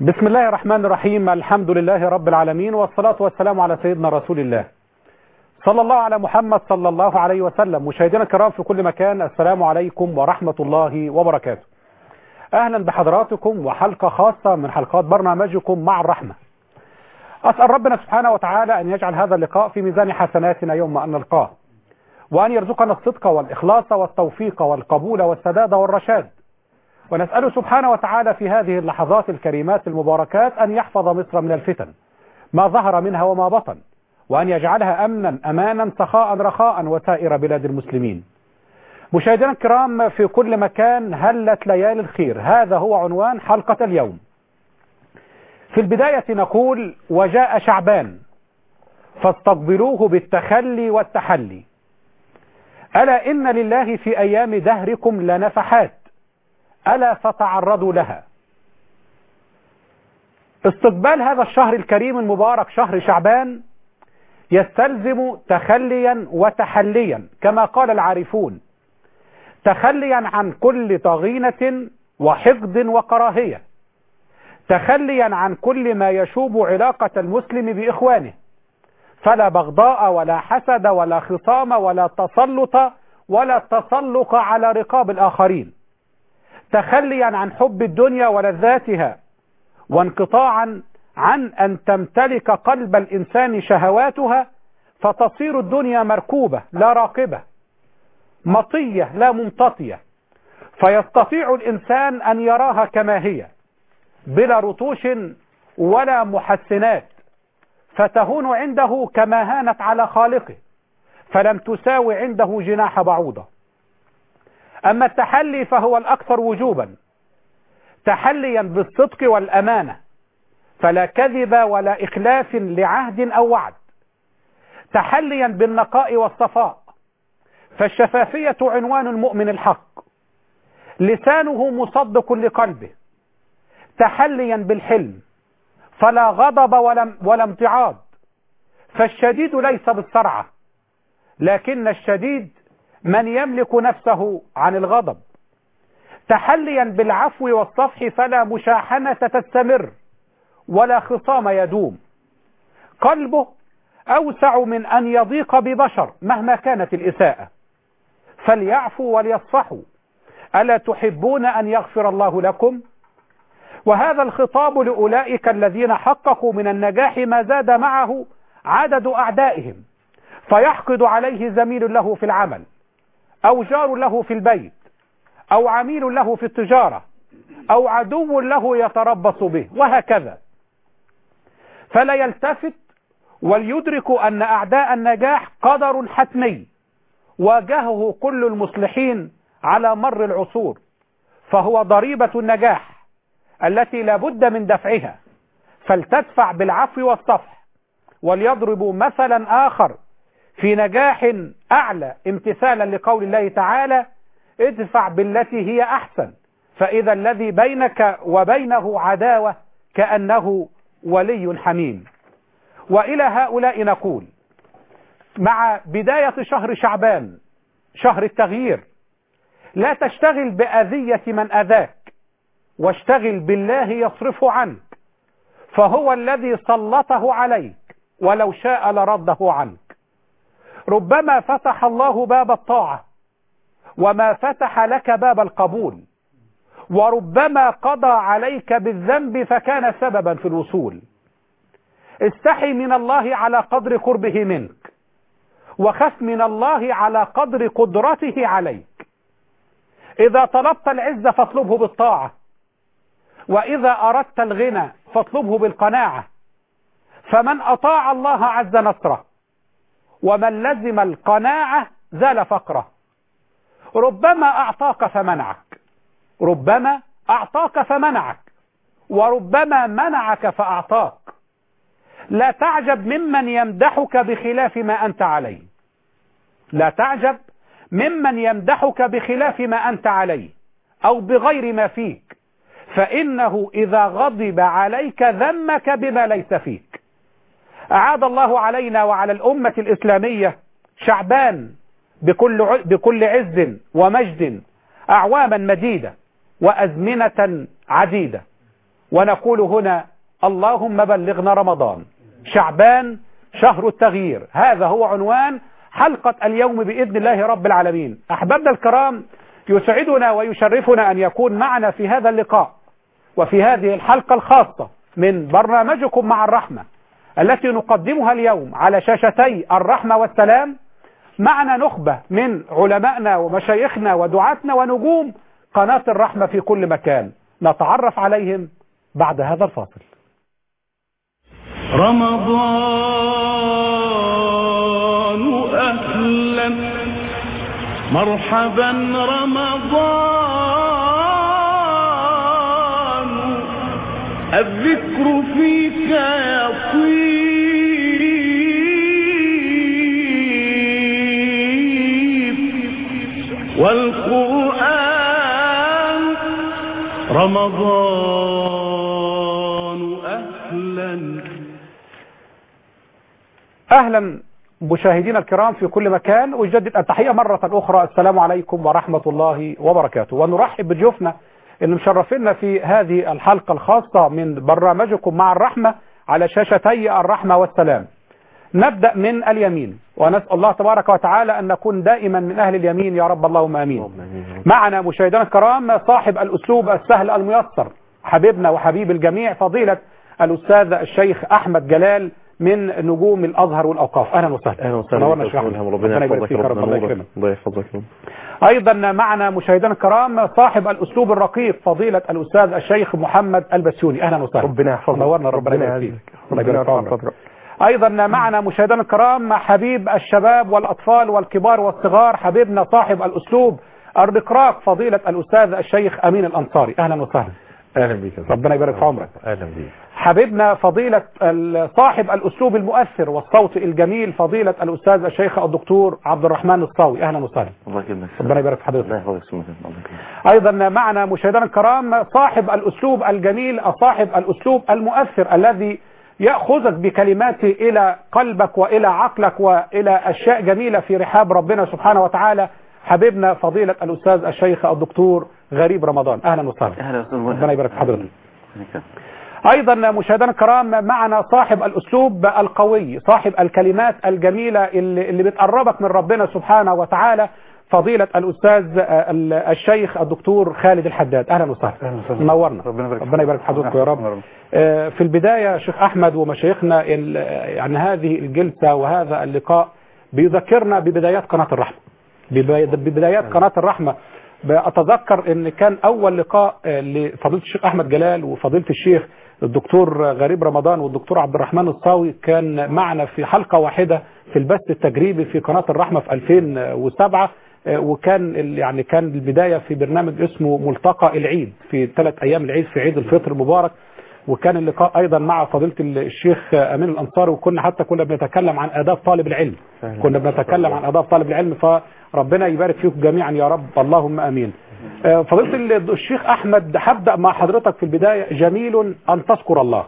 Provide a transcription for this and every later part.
بسم الله الرحمن الرحيم الحمد لله رب العالمين والصلاة والسلام على سيدنا رسول الله صلى الله على محمد صلى الله عليه وسلم مشاهدينا الكرام في كل مكان السلام عليكم ورحمة الله وبركاته أهلا بحضراتكم وحلقة خاصة من حلقات برنامجكم مع الرحمة أسأل ربنا سبحانه وتعالى أن يجعل هذا اللقاء في ميزان حسناتنا يوم أن نلقاه وأن يرزقنا الصدق والإخلاص والتوفيق والقبول والسداد والرشاد ونسأله سبحانه وتعالى في هذه اللحظات الكريمات المباركات أن يحفظ مصر من الفتن ما ظهر منها وما بطن وأن يجعلها أمنا أمانا سخاء رخاء وسائر بلاد المسلمين مشاهدينا الكرام في كل مكان هلت ليالي الخير هذا هو عنوان حلقة اليوم في البداية نقول وجاء شعبان فاستقبلوه بالتخلي والتحلي ألا إن لله في أيام دهركم لنفحات ألا فتعرضوا لها استقبال هذا الشهر الكريم المبارك شهر شعبان يستلزم تخليا وتحليا كما قال العارفون تخليا عن كل طغينة وحقد وكراهية تخليا عن كل ما يشوب علاقة المسلم بإخوانه فلا بغضاء ولا حسد ولا خصام ولا تسلط ولا تسلق على رقاب الآخرين تخليا عن حب الدنيا ولذاتها وانقطاعا عن أن تمتلك قلب الإنسان شهواتها فتصير الدنيا مركوبة لا راقبة مطية لا ممتطية فيستطيع الإنسان أن يراها كما هي بلا رطوش ولا محسنات فتهون عنده كما هانت على خالقه فلم تساوي عنده جناح بعوضة أما التحلي فهو الأكثر وجوبا تحليا بالصدق والأمانة فلا كذب ولا إخلاف لعهد أو وعد تحليا بالنقاء والصفاء فالشفافية عنوان المؤمن الحق لسانه مصدق لقلبه تحليا بالحلم فلا غضب ولا, ولا امتعاض فالشديد ليس بالسرعة لكن الشديد من يملك نفسه عن الغضب تحليا بالعفو والصفح فلا مشاحنة تستمر ولا خصام يدوم قلبه أوسع من أن يضيق ببشر مهما كانت الإساءة فليعفوا وليصفحوا ألا تحبون أن يغفر الله لكم وهذا الخطاب لأولئك الذين حققوا من النجاح ما زاد معه عدد أعدائهم فيحقد عليه زميل له في العمل أو جار له في البيت أو عميل له في التجارة أو عدو له يتربص به وهكذا فلا يلتفت وليدرك أن أعداء النجاح قدر حتمي واجهه كل المصلحين على مر العصور فهو ضريبة النجاح التي لا بد من دفعها فلتدفع بالعفو والصفح وليضربوا مثلا آخر في نجاح أعلى امتثالا لقول الله تعالى ادفع بالتي هي أحسن فإذا الذي بينك وبينه عداوة كأنه ولي حميم وإلى هؤلاء نقول مع بداية شهر شعبان شهر التغيير لا تشتغل بأذية من أذاك واشتغل بالله يصرف عنك فهو الذي سلطه عليك ولو شاء لرده عنك ربما فتح الله باب الطاعة وما فتح لك باب القبول وربما قضى عليك بالذنب فكان سببا في الوصول استحي من الله على قدر قربه منك وخف من الله على قدر قدرته عليك إذا طلبت العز فاطلبه بالطاعة وإذا أردت الغنى فاطلبه بالقناعة فمن أطاع الله عز نصره ومن لزم القناعة زال فقره ربما أعطاك فمنعك ربما أعطاك فمنعك وربما منعك فأعطاك لا تعجب ممن يمدحك بخلاف ما أنت عليه لا تعجب ممن يمدحك بخلاف ما أنت عليه أو بغير ما فيك فإنه إذا غضب عليك ذمك بما ليس فيك أعاد الله علينا وعلى الأمة الإسلامية شعبان بكل بكل عز ومجد أعواما مديدة وأزمنة عديدة ونقول هنا اللهم بلغنا رمضان شعبان شهر التغيير هذا هو عنوان حلقة اليوم بإذن الله رب العالمين أحبابنا الكرام يسعدنا ويشرفنا أن يكون معنا في هذا اللقاء وفي هذه الحلقة الخاصة من برنامجكم مع الرحمة التي نقدمها اليوم على شاشتي الرحمة والسلام معنا نخبة من علمائنا ومشايخنا ودعاتنا ونجوم قناة الرحمة في كل مكان نتعرف عليهم بعد هذا الفاصل رمضان أهلا مرحبا رمضان الذكر فيك يطيب والقرآن رمضان أهلا أهلا مشاهدينا الكرام في كل مكان أجدد التحية مرة أخرى السلام عليكم ورحمة الله وبركاته ونرحب بضيوفنا اللي مشرفينا في هذه الحلقة الخاصة من برنامجكم مع الرحمة على شاشتي الرحمة والسلام نبدأ من اليمين ونسأل الله تبارك وتعالى أن نكون دائما من أهل اليمين يا رب اللهم أمين معنا مشاهدينا الكرام صاحب الأسلوب السهل الميسر حبيبنا وحبيب الجميع فضيلة الأستاذ الشيخ أحمد جلال من نجوم الأزهر والأوقاف أهلا وسهلا اهلا وسهلا منورنا بك يا يا شيخ أستاذ أحمد. إلهام. ربنا يبارك يحفظك فيك يا يا رب رب الله نورك. يكرمك الله يحفظك يا رب. أيضا معنا مشاهدينا الكرام صاحب الأسلوب الرقيق فضيلة الأستاذ الشيخ محمد البسيوني أهلا وسهلا ربنا يحفظك. نورنا ربنا ربنا يبارك فيك يعزك. الله ربنا يبارك في يرفع عمرك. قدرك. أيضا معنا مشاهدينا الكرام حبيب الشباب والأطفال والكبار والصغار حبيبنا صاحب الأسلوب الرقراق فضيلة الأستاذ الشيخ أمين الأنصاري أهلا وسهلا اهلا بك يا أستاذ. ربنا يبارك في عمرك اهلا بك حبيبنا فضيلة ال- صاحب الأسلوب المؤثر والصوت الجميل فضيلة الأستاذ الشيخ الدكتور عبد الرحمن الصاوي أهلا وسهلا الله يكرمك ربنا يبارك في حضرتك الله يحفظك سمك الله يكرمك أيضا معنا مشاهدينا الكرام صاحب الأسلوب الجميل صاحب الأسلوب المؤثر الذي يأخذك بكلماته إلى قلبك وإلى عقلك وإلى أشياء جميلة في رحاب ربنا سبحانه وتعالى حبيبنا فضيلة الأستاذ الشيخ الدكتور غريب رمضان أهلا وسهلا اهلا استاذ ربنا يبارك في حضرتك حضرتك أيضا مشاهدينا الكرام معنا صاحب الأسلوب القوي صاحب الكلمات الجميلة اللي, اللي بتقربك من ربنا سبحانه وتعالى فضيلة الأستاذ آه، ال- الشيخ الدكتور خالد الحداد أهلا وسهلا أهلا وسهلا. منورنا ربنا يبارك ربنا يبارك في حضرتك يا رب آه، في البداية شيخ أحمد ومشايخنا ال- يعني هذه الجلسة وهذا اللقاء بيذكرنا ببدايات قناة الرحمة ببي- ببدايات قناة الرحمة أتذكر أن كان أول لقاء آه، لفضيلة الشيخ أحمد جلال وفضيلة الشيخ الدكتور غريب رمضان والدكتور عبد الرحمن الصاوي كان معنا في حلقة واحدة في البث التجريبي في قناة الرحمة في 2007 آه، وكان ال- يعني كان البداية في برنامج اسمه ملتقى العيد في ثلاث أيام العيد في عيد الفطر المبارك وكان اللقاء ايضا مع فضيله الشيخ امين الانصاري وكنا حتى كنا بنتكلم عن اداب طالب العلم فعلا. كنا بنتكلم عن اداب طالب العلم فربنا يبارك فيكم جميعا يا رب اللهم امين آه، فضيله ال- الشيخ احمد هبدا مع حضرتك في البدايه جميل ان تذكر الله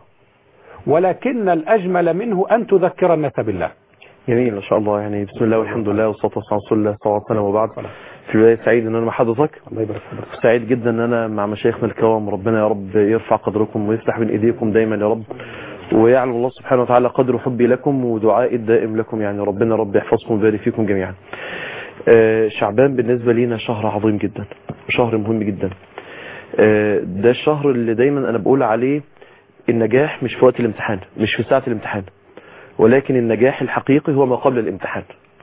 ولكن الاجمل منه ان تذكر الناس بالله جميل ما شاء الله يعني بسم الله والحمد لله والصلاه والسلام على رسول الله صلى الله عليه وسلم وبعد في البدايه سعيد ان انا مع حضرتك الله يبارك في حضرتك سعيد جدا ان انا مع مشايخنا الكرام ربنا يا رب يرفع قدركم ويفتح بين ايديكم دايما يا رب ويعلم الله سبحانه وتعالى قدر حبي لكم ودعائي الدائم لكم يعني ربنا رب يحفظكم ويبارك فيكم جميعا آه، شعبان بالنسبة لينا شهر عظيم جدا وشهر مهم جدا آه، ده الشهر اللي دايما انا بقول عليه النجاح مش في وقت الامتحان مش في ساعة الامتحان ولكن النجاح الحقيقي هو ما قبل الامتحان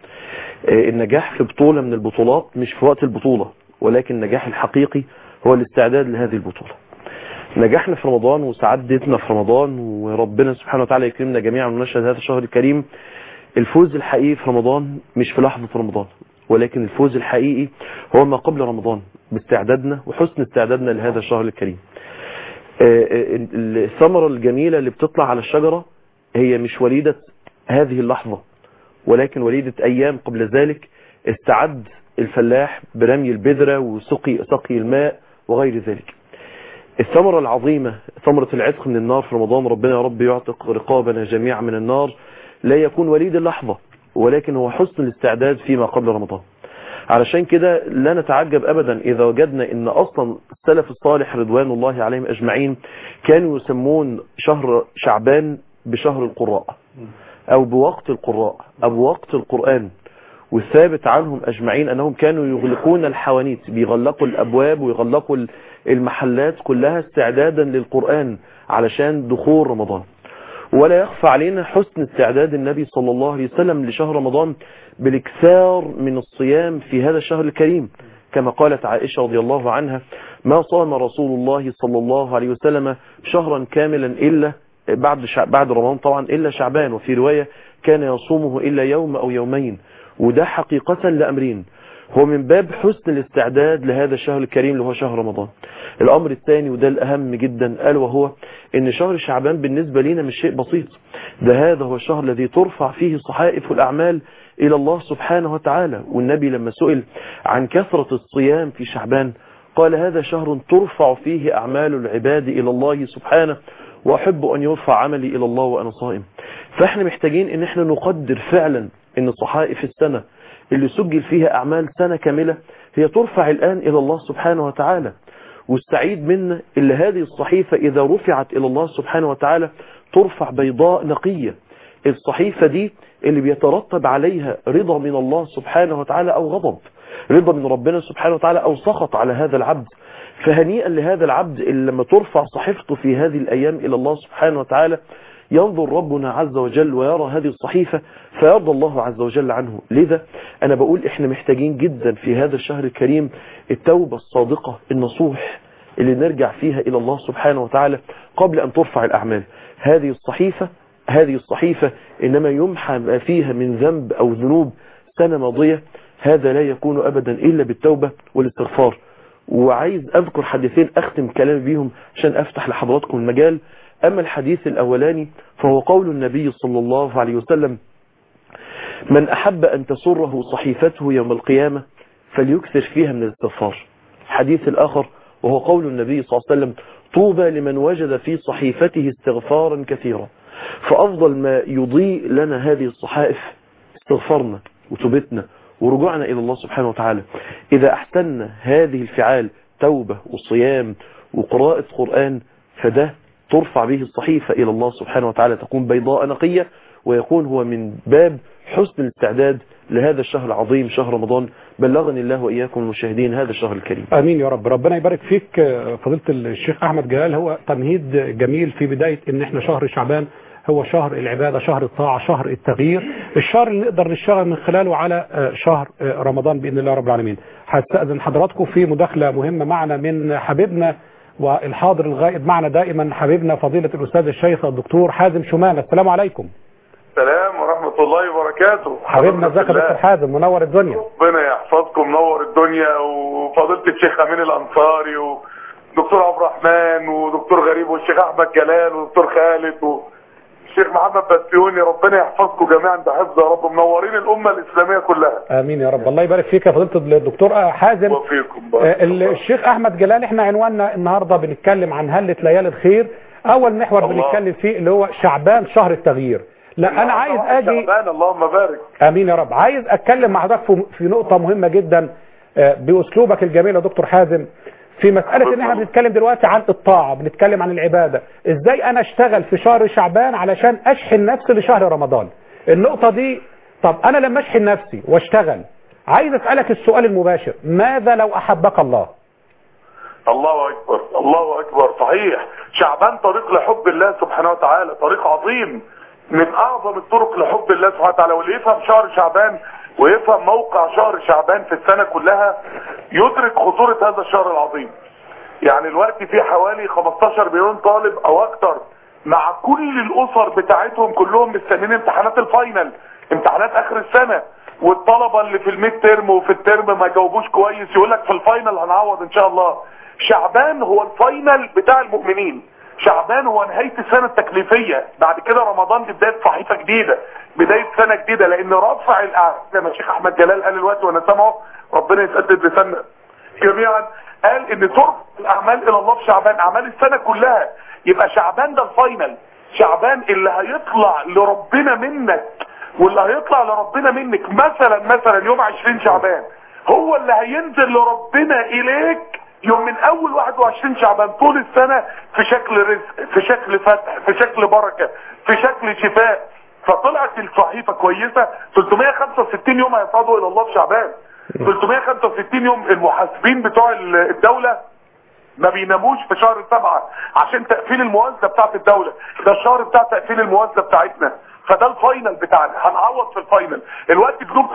آه، النجاح في بطولة من البطولات مش في وقت البطولة ولكن النجاح الحقيقي هو الاستعداد لهذه البطولة نجحنا في رمضان وسعادتنا في رمضان وربنا سبحانه وتعالى يكرمنا جميعا ونشهد هذا الشهر الكريم الفوز الحقيقي في رمضان مش في لحظة رمضان ولكن الفوز الحقيقي هو ما قبل رمضان باستعدادنا وحسن استعدادنا لهذا الشهر الكريم آه، آه، الثمرة الجميلة اللي بتطلع على الشجرة هي مش وليدة هذه اللحظة ولكن وليدة أيام قبل ذلك استعد الفلاح برمي البذرة وسقي سقي الماء وغير ذلك الثمرة العظيمة ثمرة العتق من النار في رمضان ربنا يا رب يعتق رقابنا جميعا من النار لا يكون وليد اللحظة ولكن هو حسن الاستعداد فيما قبل رمضان علشان كده لا نتعجب ابدا اذا وجدنا ان اصلا السلف الصالح رضوان الله عليهم اجمعين كانوا يسمون شهر شعبان بشهر القراء او بوقت القراء او بوقت القرآن والثابت عنهم اجمعين انهم كانوا يغلقون الحوانيت بيغلقوا الابواب ويغلقوا المحلات كلها استعدادا للقرآن علشان دخول رمضان ولا يخفى علينا حسن استعداد النبي صلى الله عليه وسلم لشهر رمضان بالاكثار من الصيام في هذا الشهر الكريم كما قالت عائشة رضي الله عنها ما صام رسول الله صلى الله عليه وسلم شهرا كاملا إلا بعد شع... بعد رمضان طبعا إلا شعبان وفي رواية كان يصومه إلا يوم أو يومين وده حقيقة لأمرين هو من باب حسن الاستعداد لهذا الشهر الكريم اللي هو شهر رمضان الأمر الثاني وده الأهم جدا قال وهو ان شهر شعبان بالنسبة لنا مش شيء بسيط ده هذا هو الشهر الذي ترفع فيه صحائف الأعمال إلى الله سبحانه وتعالى والنبي لما سئل عن كثرة الصيام في شعبان قال هذا شهر ترفع فيه أعمال العباد إلى الله سبحانه وأحب أن يرفع عملي إلى الله وأنا صائم فإحنا محتاجين إن إحنا نقدر فعلا إن صحائف السنة اللي سجل فيها أعمال سنة كاملة هي ترفع الآن إلى الله سبحانه وتعالى والسعيد منا اللي هذه الصحيفة إذا رفعت إلى الله سبحانه وتعالى ترفع بيضاء نقية الصحيفة دي اللي بيترتب عليها رضا من الله سبحانه وتعالى أو غضب رضا من ربنا سبحانه وتعالى أو سخط على هذا العبد فهنيئا لهذا العبد اللي لما ترفع صحيفته في هذه الأيام إلى الله سبحانه وتعالى ينظر ربنا عز وجل ويرى هذه الصحيفة فيرضى الله عز وجل عنه لذا أنا بقول إحنا محتاجين جدا في هذا الشهر الكريم التوبة الصادقة النصوح اللي نرجع فيها إلى الله سبحانه وتعالى قبل أن ترفع الأعمال هذه الصحيفة هذه الصحيفة إنما يمحى ما فيها من ذنب أو ذنوب سنة ماضية هذا لا يكون أبدا إلا بالتوبة والاستغفار وعايز أذكر حديثين أختم كلامي بيهم عشان أفتح لحضراتكم المجال أما الحديث الأولاني فهو قول النبي صلى الله عليه وسلم من أحب أن تسره صحيفته يوم القيامة فليكثر فيها من الاستغفار الحديث الآخر وهو قول النبي صلى الله عليه وسلم طوبى لمن وجد في صحيفته استغفارا كثيرا فأفضل ما يضيء لنا هذه الصحائف استغفارنا وتوبتنا ورجوعنا إلى الله سبحانه وتعالى إذا أحسننا هذه الفعال توبة وصيام وقراءة قرآن فده ترفع به الصحيفة إلى الله سبحانه وتعالى تكون بيضاء نقية ويكون هو من باب حسن الاستعداد لهذا الشهر العظيم شهر رمضان بلغني الله وإياكم المشاهدين هذا الشهر الكريم امين يا رب ربنا يبارك فيك فضيله الشيخ احمد جلال هو تمهيد جميل في بدايه ان احنا شهر شعبان هو شهر العباده شهر الطاعه شهر التغيير الشهر اللي نقدر نشتغل من خلاله على شهر رمضان باذن الله رب العالمين هستاذن حضراتكم في مداخله مهمه معنا من حبيبنا والحاضر الغائب معنا دائما حبيبنا فضيله الاستاذ الشيخ الدكتور حازم شمانه السلام عليكم السلام ورحمة الله وبركاته حبيبنا ازيك يا دكتور حازم منور الدنيا ربنا يحفظكم منور الدنيا وفضيلة الشيخ أمين الأنصاري ودكتور عبد الرحمن ودكتور غريب والشيخ أحمد جلال ودكتور خالد والشيخ محمد بسيوني ربنا يحفظكم جميعا بحفظ يا رب منورين الأمة الإسلامية كلها امين يا رب الله يبارك فيك يا فضيله الدكتور حازم وفيكم آه، الشيخ احمد جلال احنا عنواننا النهارده بنتكلم عن هله ليالي الخير اول محور الله. بنتكلم فيه اللي هو شعبان شهر التغيير لا انا عايز اجي شعبان اللهم بارك امين يا رب عايز اتكلم مع حضرتك في- في نقطه مهمه جدا آه، باسلوبك الجميل يا دكتور حازم في مساله ان احنا بنتكلم دلوقتي عن الطاعه بنتكلم عن العباده ازاي انا اشتغل في شهر شعبان علشان اشحن نفسي لشهر رمضان النقطه دي طب انا لما اشحن نفسي واشتغل عايز اسالك السؤال المباشر ماذا لو احبك الله الله أكبر الله أكبر صحيح شعبان طريق لحب الله سبحانه وتعالى طريق عظيم من أعظم الطرق لحب الله سبحانه وتعالى واللي يفهم شهر شعبان ويفهم موقع شهر شعبان في السنة كلها يدرك خطورة هذا الشهر العظيم يعني الوقت في حوالي 15 مليون طالب او اكتر مع كل الاسر بتاعتهم كلهم مستنيين امتحانات الفاينل امتحانات اخر السنة والطلبة اللي في الميد ترم وفي الترم ما جاوبوش كويس يقول لك في الفاينل هنعوض ان شاء الله شعبان هو الفاينل بتاع المؤمنين شعبان هو نهاية السنة التكليفية بعد كده رمضان دي بداية صحيفة جديدة بداية سنة جديدة لان رفع الاعمال زي ما الشيخ احمد جلال قال الوقت وانا سامعه ربنا يسدد لساننا جميعا قال ان ترفع الاعمال الى الله في شعبان اعمال السنة كلها يبقى شعبان ده الفاينل شعبان اللي هيطلع لربنا منك واللي هيطلع لربنا منك مثلا مثلا يوم 20 شعبان هو اللي هينزل لربنا اليك يوم من اول 21 شعبان طول السنة في شكل رزق في شكل فتح في شكل بركة في شكل شفاء فطلعت الصحيفة كويسة 365 يوم هيصعدوا الى الله في شعبان 365 يوم المحاسبين بتوع الدولة ما بيناموش في شهر سبعة عشان تقفيل الموازنة بتاعت الدولة ده الشهر بتاع تقفيل الموازنة بتاعتنا فده الفاينل بتاعنا هنعوض في الفاينل الوقت جنوب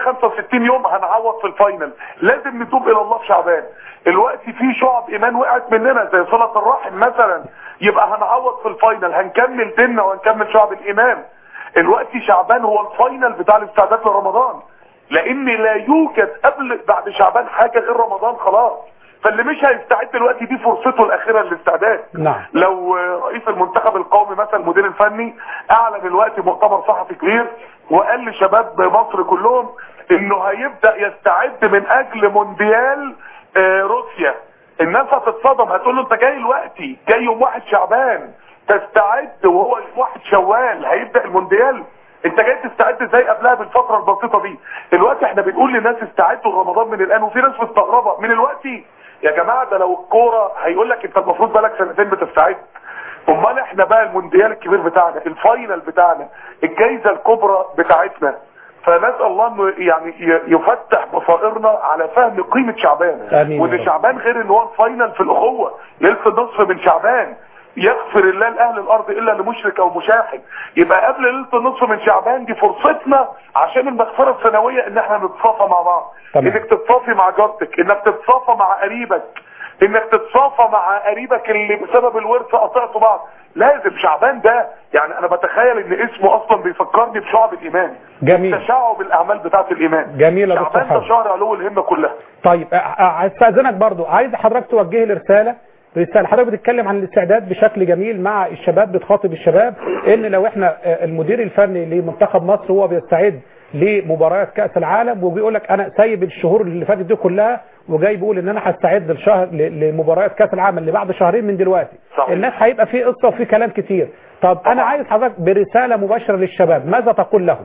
365 يوم هنعوض في الفاينل لازم نتوب الى الله في شعبان الوقت في شعب ايمان وقعت مننا زي صلة الرحم مثلا يبقى هنعوض في الفاينل هنكمل ديننا وهنكمل شعب الايمان الوقت شعبان هو الفاينل بتاع الاستعداد لرمضان لان لا يوجد قبل بعد شعبان حاجة غير رمضان خلاص فاللي مش هيستعد دلوقتي دي فرصته الاخيرة للاستعداد نعم. لو رئيس المنتخب القومي مثلا المدير الفني اعلن الوقت مؤتمر صحفي كبير وقال لشباب مصر كلهم انه هيبدأ يستعد من اجل مونديال آه، روسيا الناس هتتصدم هتقول له انت جاي دلوقتي جاي يوم واحد شعبان تستعد وهو يوم واحد شوال هيبدأ المونديال انت جاي تستعد ازاي قبلها بالفترة البسيطة دي الوقت احنا بنقول للناس استعدوا لرمضان من الان وفي ناس مستغربة من الوقت يا جماعة ده لو الكورة هيقول لك انت المفروض بالك سنتين بتستعد امال احنا بقى المونديال الكبير بتاعنا الفاينل بتاعنا الجايزة الكبرى بتاعتنا فنسأل الله انه يعني ي- يفتح بصائرنا على فهم قيمة شعبان آمين يا وان رب. شعبان غير ان هو الفاينل في الاخوة ليلة النصف من شعبان يغفر الله لاهل الارض الا لمشرك او مشاحن يبقى قبل ليله النصف من شعبان دي فرصتنا عشان المغفره السنويه ان احنا نتصافى مع بعض تمام. انك تتصافي مع جارتك انك تتصافى مع قريبك انك تتصافى مع قريبك اللي بسبب الورثه قطعتوا بعض لازم شعبان ده يعني انا بتخيل ان اسمه اصلا بيفكرني بشعب الايمان جميل. تشعب الاعمال بتاعت الايمان جميل يا دكتور شعبان ده حازم. شهر علو الهمه كلها طيب أ- أ- استاذنك برضو عايز حضرتك توجه لي رساله رساله حضرتك بتتكلم عن الاستعداد بشكل جميل مع الشباب بتخاطب الشباب ان لو احنا آه، المدير الفني لمنتخب مصر هو بيستعد لمباريات كاس العالم وبيقول لك انا سايب الشهور اللي فاتت دي كلها وجاي بيقول ان انا هستعد لشهر ل- لمباريات كاس العالم اللي بعد شهرين من دلوقتي صحيح. الناس هيبقى في قصه وفي كلام كتير طب انا عايز حضرتك برساله مباشره للشباب ماذا تقول لهم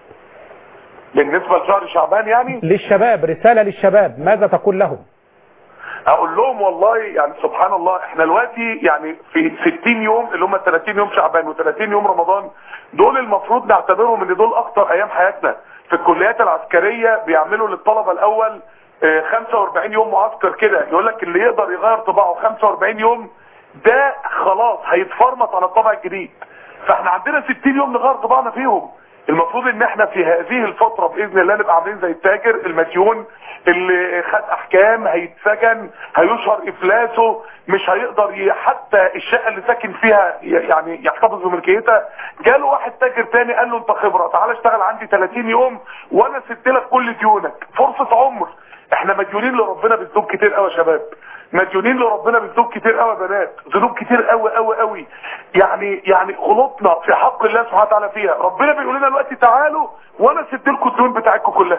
بالنسبه لشهر شعبان يعني للشباب رساله للشباب ماذا تقول لهم اقول لهم والله يعني سبحان الله احنا دلوقتي يعني في 60 يوم اللي هم 30 يوم شعبان و30 يوم رمضان دول المفروض نعتبرهم ان دول اكتر ايام حياتنا في الكليات العسكرية بيعملوا للطلبة الاول آه، 45 يوم معسكر كده يقول لك اللي يقدر يغير طباعه 45 يوم ده خلاص هيتفرمط على الطبع الجديد فاحنا عندنا 60 يوم نغير طباعنا فيهم المفروض ان احنا في هذه الفترة باذن الله نبقى عاملين زي التاجر المديون اللي خد احكام هيتسجن هيشهر افلاسه مش هيقدر ي- حتى الشقة اللي ساكن فيها ي- يعني يحتفظ بملكيتها جاله واحد تاجر تاني قال له انت خبرة تعال اشتغل عندي 30 يوم وانا سدت لك كل ديونك فرصة عمر احنا مديونين لربنا بالذنوب كتير قوي يا شباب مديونين لربنا بالذنوب كتير قوي يا بنات ذنوب كتير قوي قوي قوي يعني يعني غلطنا في حق الله سبحانه وتعالى فيها ربنا بيقول لنا دلوقتي تعالوا وانا سدت لكم الديون بتاعتكم كلها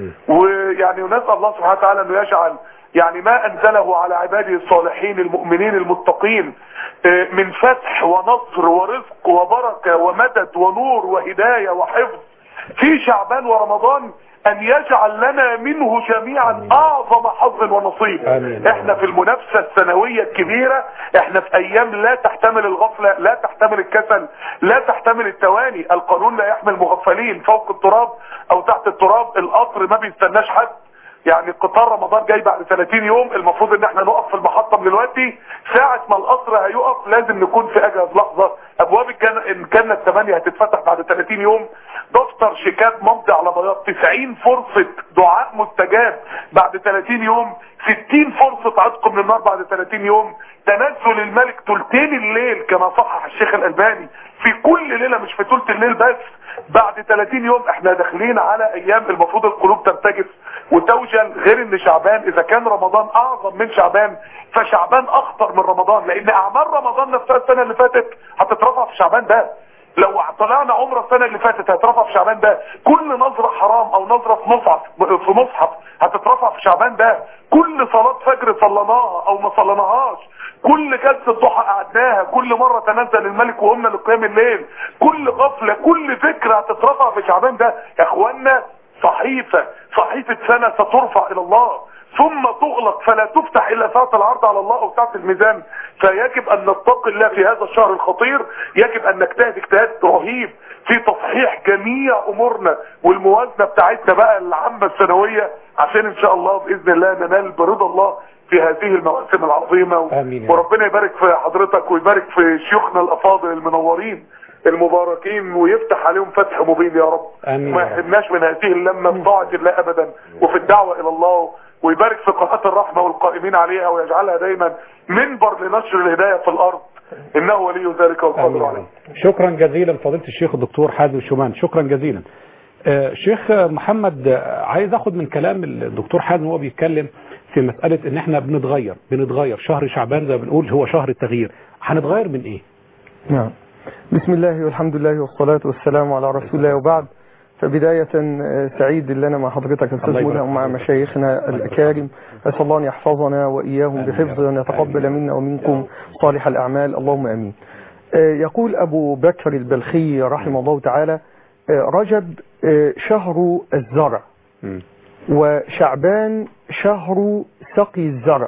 ويعني ونسال الله سبحانه وتعالى انه يجعل يعني ما انزله على عباده الصالحين المؤمنين المتقين آه، من فتح ونصر ورزق وبركه ومدد ونور وهدايه وحفظ في شعبان ورمضان ان يجعل لنا منه جميعا اعظم حظ ونصيب آمين. احنا في المنافسة السنوية الكبيرة احنا في ايام لا تحتمل الغفلة لا تحتمل الكسل لا تحتمل التواني القانون لا يحمل مغفلين فوق التراب او تحت التراب القطر ما بيستناش حد يعني قطار رمضان جاي بعد 30 يوم المفروض ان احنا نقف في المحطة من دلوقتي ساعة ما القطر هيقف لازم نكون في اجهز لحظة ابواب الجنة ان كانت الثمانية هتتفتح بعد 30 يوم دفتر شيكات ممضي على بياض 90 فرصة دعاء مستجاب بعد 30 يوم 60 فرصة عتق من النار بعد 30 يوم تنزل الملك تلتين الليل كما صحح الشيخ الألباني في كل ليلة مش في تلت الليل بس بعد 30 يوم احنا داخلين على ايام المفروض القلوب ترتجف وتوجل غير ان شعبان اذا كان رمضان اعظم من شعبان فشعبان اخطر من رمضان لان اعمال رمضان نفسها السنة اللي فاتت هتترفع في شعبان ده لو طلعنا عمره السنة اللي فاتت هترفع في شعبان ده كل نظرة حرام او نظرة في مصحف في مصحف هتترفع في شعبان ده كل صلاة فجر صليناها او ما صليناهاش كل جلسة ضحى قعدناها كل مرة تنزل الملك وقمنا لقيام الليل كل غفلة كل فكرة هتترفع في شعبان ده يا اخوانا صحيفة صحيفة سنة سترفع الى الله ثم تغلق فلا تفتح الا ساعة العرض على الله او ساعة الميزان فيجب ان نتقي الله في هذا الشهر الخطير يجب ان نجتهد اجتهاد رهيب في تصحيح جميع امورنا والموازنة بتاعتنا بقى العامة السنوية عشان ان شاء الله باذن الله ننال برضا الله في هذه المواسم العظيمة و- آمين يا رب. وربنا يبارك في حضرتك ويبارك في شيوخنا الافاضل المنورين المباركين ويفتح عليهم فتح مبين يا رب آمين وما يا رب. يحرمناش من هذه اللمة في طاعة الله ابدا وفي الدعوة الى الله ويبارك في قناة الرحمة والقائمين عليها ويجعلها دايما منبر لنشر الهداية في الارض انه ولي ذلك آمين والقادر يا عليه رب. شكرا جزيلا فضيلة الشيخ الدكتور حازم شومان شكرا جزيلا آه، شيخ محمد آه، عايز اخد من كلام الدكتور حازم وهو بيتكلم في مسألة ان احنا بنتغير بنتغير شهر شعبان زي ما بنقول هو شهر التغيير هنتغير من ايه نعم بسم الله والحمد لله والصلاة والسلام على رسول الله وبعد فبداية آه، سعيد اللي أنا مع حضرتك يا الله أستاذ يبارك منى ومع فيك. مشايخنا الأكارم أسأل الله أن يحفظنا وإياهم آمين يا بحفظه رب. وأن يتقبل آمين. منا ومنكم صالح الأعمال اللهم آمين آه، يقول أبو بكر البلخي رحمه الله تعالى آه، رجب آه، شهر الزرع مم. وشعبان شهر سقي الزرع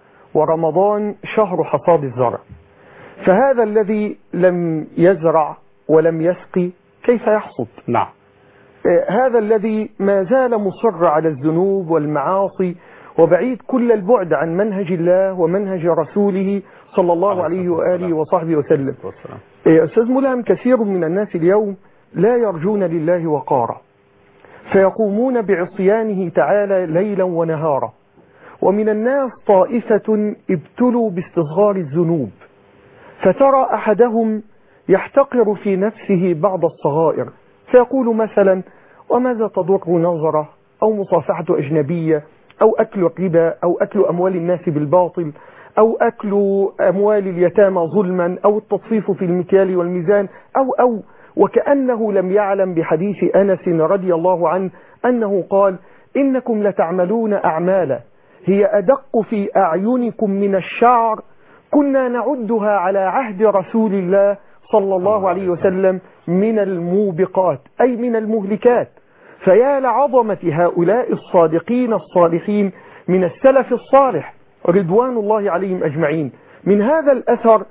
ورمضان شهر حصاد الزرع فهذا الذي لم يزرع ولم يسقي كيف يحصد نعم آه، هذا الذي ما زال مصر على الذنوب والمعاصي وبعيد كل البعد عن منهج الله ومنهج رسوله صلى الله عليه وآله وصحبه وسلم والسلام. إيه، أستاذ ملهم كثير من الناس اليوم لا يرجون لله وقارا فيقومون بعصيانه تعالى ليلا ونهارا ومن الناس طائفة ابتلوا باستصغار الذنوب فترى أحدهم يحتقر في نفسه بعض الصغائر فيقول مثلا وماذا تضر نظرة أو مصافحة أجنبية أو أكل الربا أو أكل أموال الناس بالباطل أو أكل أموال اليتامى ظلما أو التطفيف في المكيال والميزان أو أو وكأنه لم يعلم بحديث أنس رضي الله عنه أنه قال إنكم لتعملون أعمالا هي أدق في أعينكم من الشعر كنا نعدها على عهد رسول الله صلى الله عليه وسلم من الموبقات أي من المهلكات فيا لعظمة هؤلاء الصادقين الصالحين من السلف الصالح رضوان الله عليهم أجمعين من هذا الأثر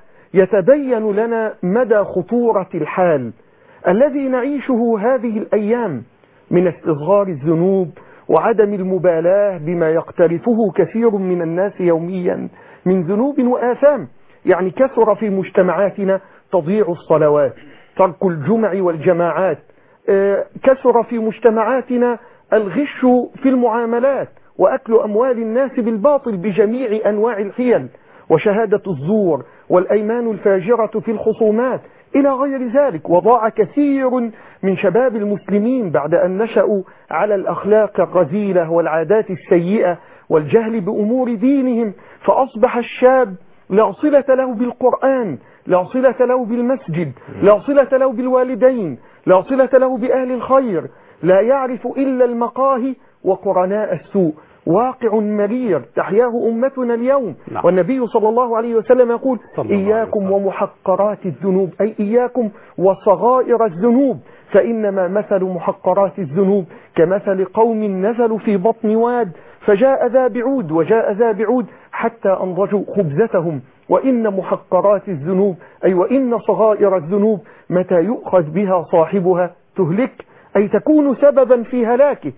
يتبين لنا مدى خطورة الحال الذي نعيشه هذه الأيام من استصغار الذنوب وعدم المبالاة بما يقترفه كثير من الناس يوميا من ذنوب وآثام يعني كثر في مجتمعاتنا تضييع الصلوات ترك الجمع والجماعات آه، كثر في مجتمعاتنا الغش في المعاملات وأكل أموال الناس بالباطل بجميع أنواع الحيل وشهادة الزور والأيمان الفاجرة في الخصومات إلى غير ذلك وضاع كثير من شباب المسلمين بعد أن نشأوا على الأخلاق الرذيلة والعادات السيئة والجهل بأمور دينهم فأصبح الشاب لا صلة له بالقرآن لا صلة له بالمسجد لا صلة له بالوالدين لا صلة له بأهل الخير لا يعرف إلا المقاهي وقرناء السوء واقع مرير تحياه أمتنا اليوم نعم. والنبي صلى الله عليه وسلم يقول صلى الله عليه إياكم وسلم. ومحقرات الذنوب أي إياكم وصغائر الذنوب فإنما مثل محقرات الذنوب كمثل قوم نزلوا في بطن واد فجاء ذا بعود وجاء ذا بعود حتى أنضجوا خبزتهم وإن محقرات الذنوب أي وإن صغائر الذنوب متى يؤخذ بها صاحبها تهلك أي تكون سببا في هلاكه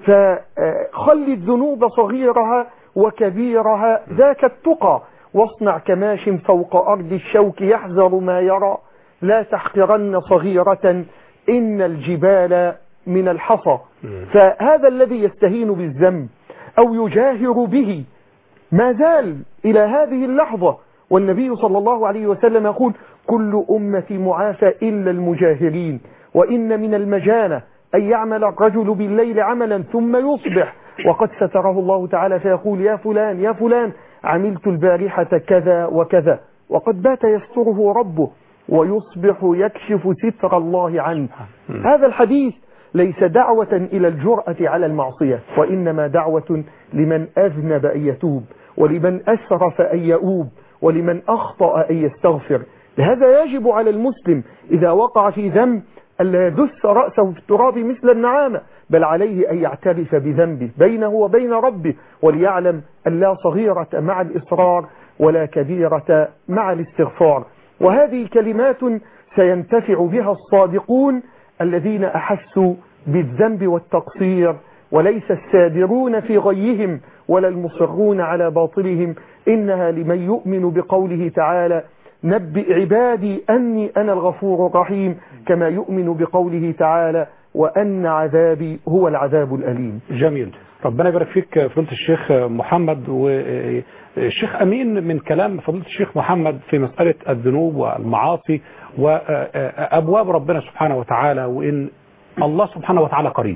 فخل الذنوب صغيرها وكبيرها ذاك التقى واصنع كماش فوق أرض الشوك يحذر ما يرى لا تحقرن صغيرة إن الجبال من الحصى فهذا الذي يستهين بالذنب أو يجاهر به ما زال إلى هذه اللحظة والنبي صلى الله عليه وسلم يقول كل أمتي معافى إلا المجاهرين وإن من المجانة أن يعمل الرجل بالليل عملا ثم يصبح وقد ستره الله تعالى فيقول يا فلان يا فلان عملت البارحة كذا وكذا وقد بات يستره ربه ويصبح يكشف ستر الله عنه هذا الحديث ليس دعوة إلى الجرأة على المعصية وإنما دعوة لمن أذنب أن يتوب ولمن أسرف أن يؤوب ولمن أخطأ أن يستغفر لهذا يجب على المسلم إذا وقع في ذنب ألا يدس رأسه في التراب مثل النعامة بل عليه أن يعترف بذنبه بينه وبين ربه وليعلم أن لا صغيرة مع الإصرار ولا كبيرة مع الاستغفار وهذه كلمات سينتفع بها الصادقون الذين أحسوا بالذنب والتقصير وليس السادرون في غيهم ولا المصرون على باطلهم إنها لمن يؤمن بقوله تعالى نبئ عبادي أني أنا الغفور الرحيم كما يؤمن بقوله تعالى وأن عذابي هو العذاب الأليم جميل ربنا يبارك فيك فضيلة الشيخ محمد والشيخ أمين من كلام فضيلة الشيخ محمد في مسألة الذنوب والمعاصي وأبواب ربنا سبحانه وتعالى وإن الله سبحانه وتعالى قريب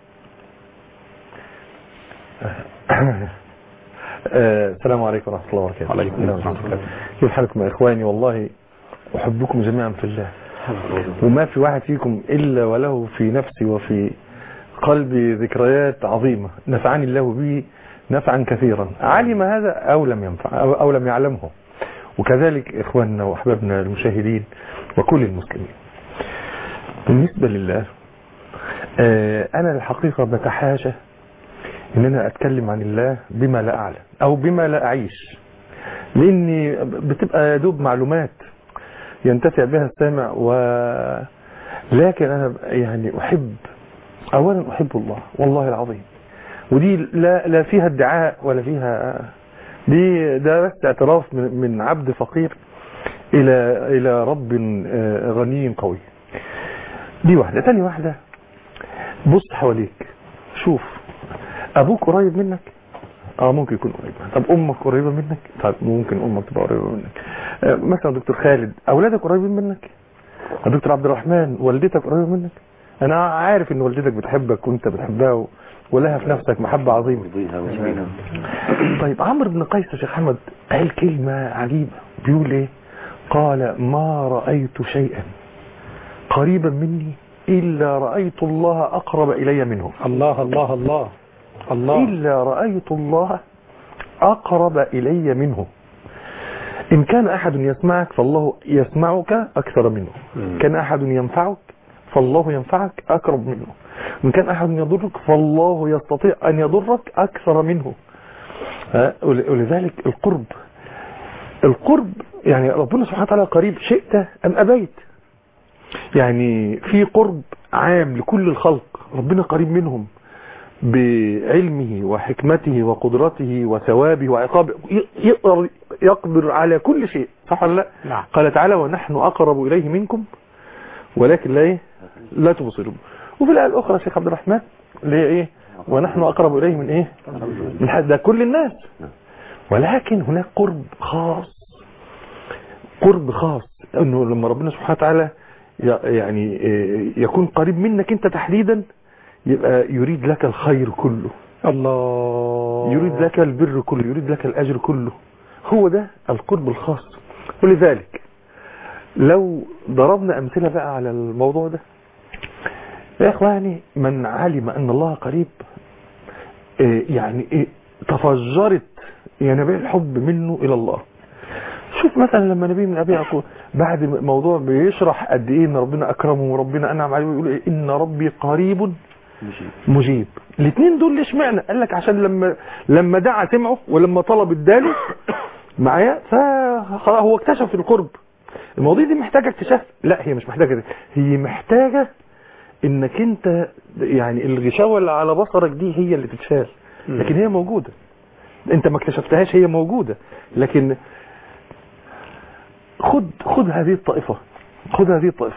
آه، السلام عليكم ورحمة الله وبركاته وعليكم السلام ورحمة الله. كيف حالكم يا إخواني والله أحبكم جميعا في الله وما في واحد فيكم إلا وله في نفسي وفي قلبي ذكريات عظيمة نفعني الله به نفعا كثيرا علم هذا أو لم ينفع أو, أو لم يعلمه وكذلك إخواننا وأحبابنا المشاهدين وكل المسلمين بالنسبة لله آه، أنا الحقيقة بتحاشى ان انا اتكلم عن الله بما لا اعلم او بما لا اعيش لاني بتبقى يا دوب معلومات ينتفع بها السامع و لكن انا يعني احب اولا احب الله والله العظيم ودي لا لا فيها ادعاء ولا فيها دي ده بس اعتراف من, من عبد فقير الى الى رب آه، غني قوي دي واحده تاني واحده بص حواليك شوف ابوك قريب منك اه ممكن يكون قريب طب امك قريبه منك طب ممكن امك تبقى قريبه منك آه مثلا دكتور خالد اولادك قريبين منك آه، دكتور عبد الرحمن والدتك قريبه منك انا عارف ان والدتك بتحبك وانت بتحبها و... ولها في نفسك محبه عظيمه طيب عمرو بن قيس يا شيخ احمد قال كلمه عجيبه بيقول ايه قال ما رايت شيئا قريبا مني الا رايت الله اقرب الي منه الله الله الله الله إلا رأيت الله أقرب إلي منه إن كان أحد يسمعك فالله يسمعك أكثر منه كان أحد ينفعك فالله ينفعك أقرب منه إن كان أحد يضرك فالله يستطيع أن يضرك أكثر منه ها؟ ول- ولذلك القرب القرب يعني ربنا سبحانه وتعالى قريب شئت أم أبيت يعني في قرب عام لكل الخلق ربنا قريب منهم بعلمه وحكمته وقدرته وثوابه وعقابه ي- يقدر يقدر على كل شيء صح ولا لا نعم قال تعالى ونحن أقرب إليه منكم ولكن لا إيه؟ لا تبصرون وفي الآية الأخرى يا شيخ عبد الرحمن اللي هي إيه ونحن أقرب إليه من إيه من حد ده كل الناس ولكن هناك قرب خاص قرب خاص انه لما ربنا سبحانه وتعالى ي- يعني إيه، يكون قريب منك انت تحديدا يبقى يريد لك الخير كله الله يريد لك البر كله يريد لك الأجر كله هو ده القرب الخاص ولذلك لو ضربنا أمثلة بقى على الموضوع ده يا إخواني من علم أن الله قريب إيه يعني إيه تفجرت ينابيع الحب منه إلى الله شوف مثلا لما نبي من أبي يعقوب بعد موضوع بيشرح قد إيه إن ربنا أكرمه وربنا أنعم عليه ويقول إيه إن ربي قريب مجيب الاثنين دول ليش معنى قال لك عشان لما لما دعا سمعه ولما طلب اداله معايا فخلاص هو اكتشف القرب المواضيع دي محتاجه اكتشاف لا هي مش محتاجه دي. هي محتاجه انك انت يعني الغشاوه اللي على بصرك دي هي اللي تتشال لكن هي موجوده انت ما اكتشفتهاش هي موجوده لكن خد خد هذه الطائفه خد هذه الطائفه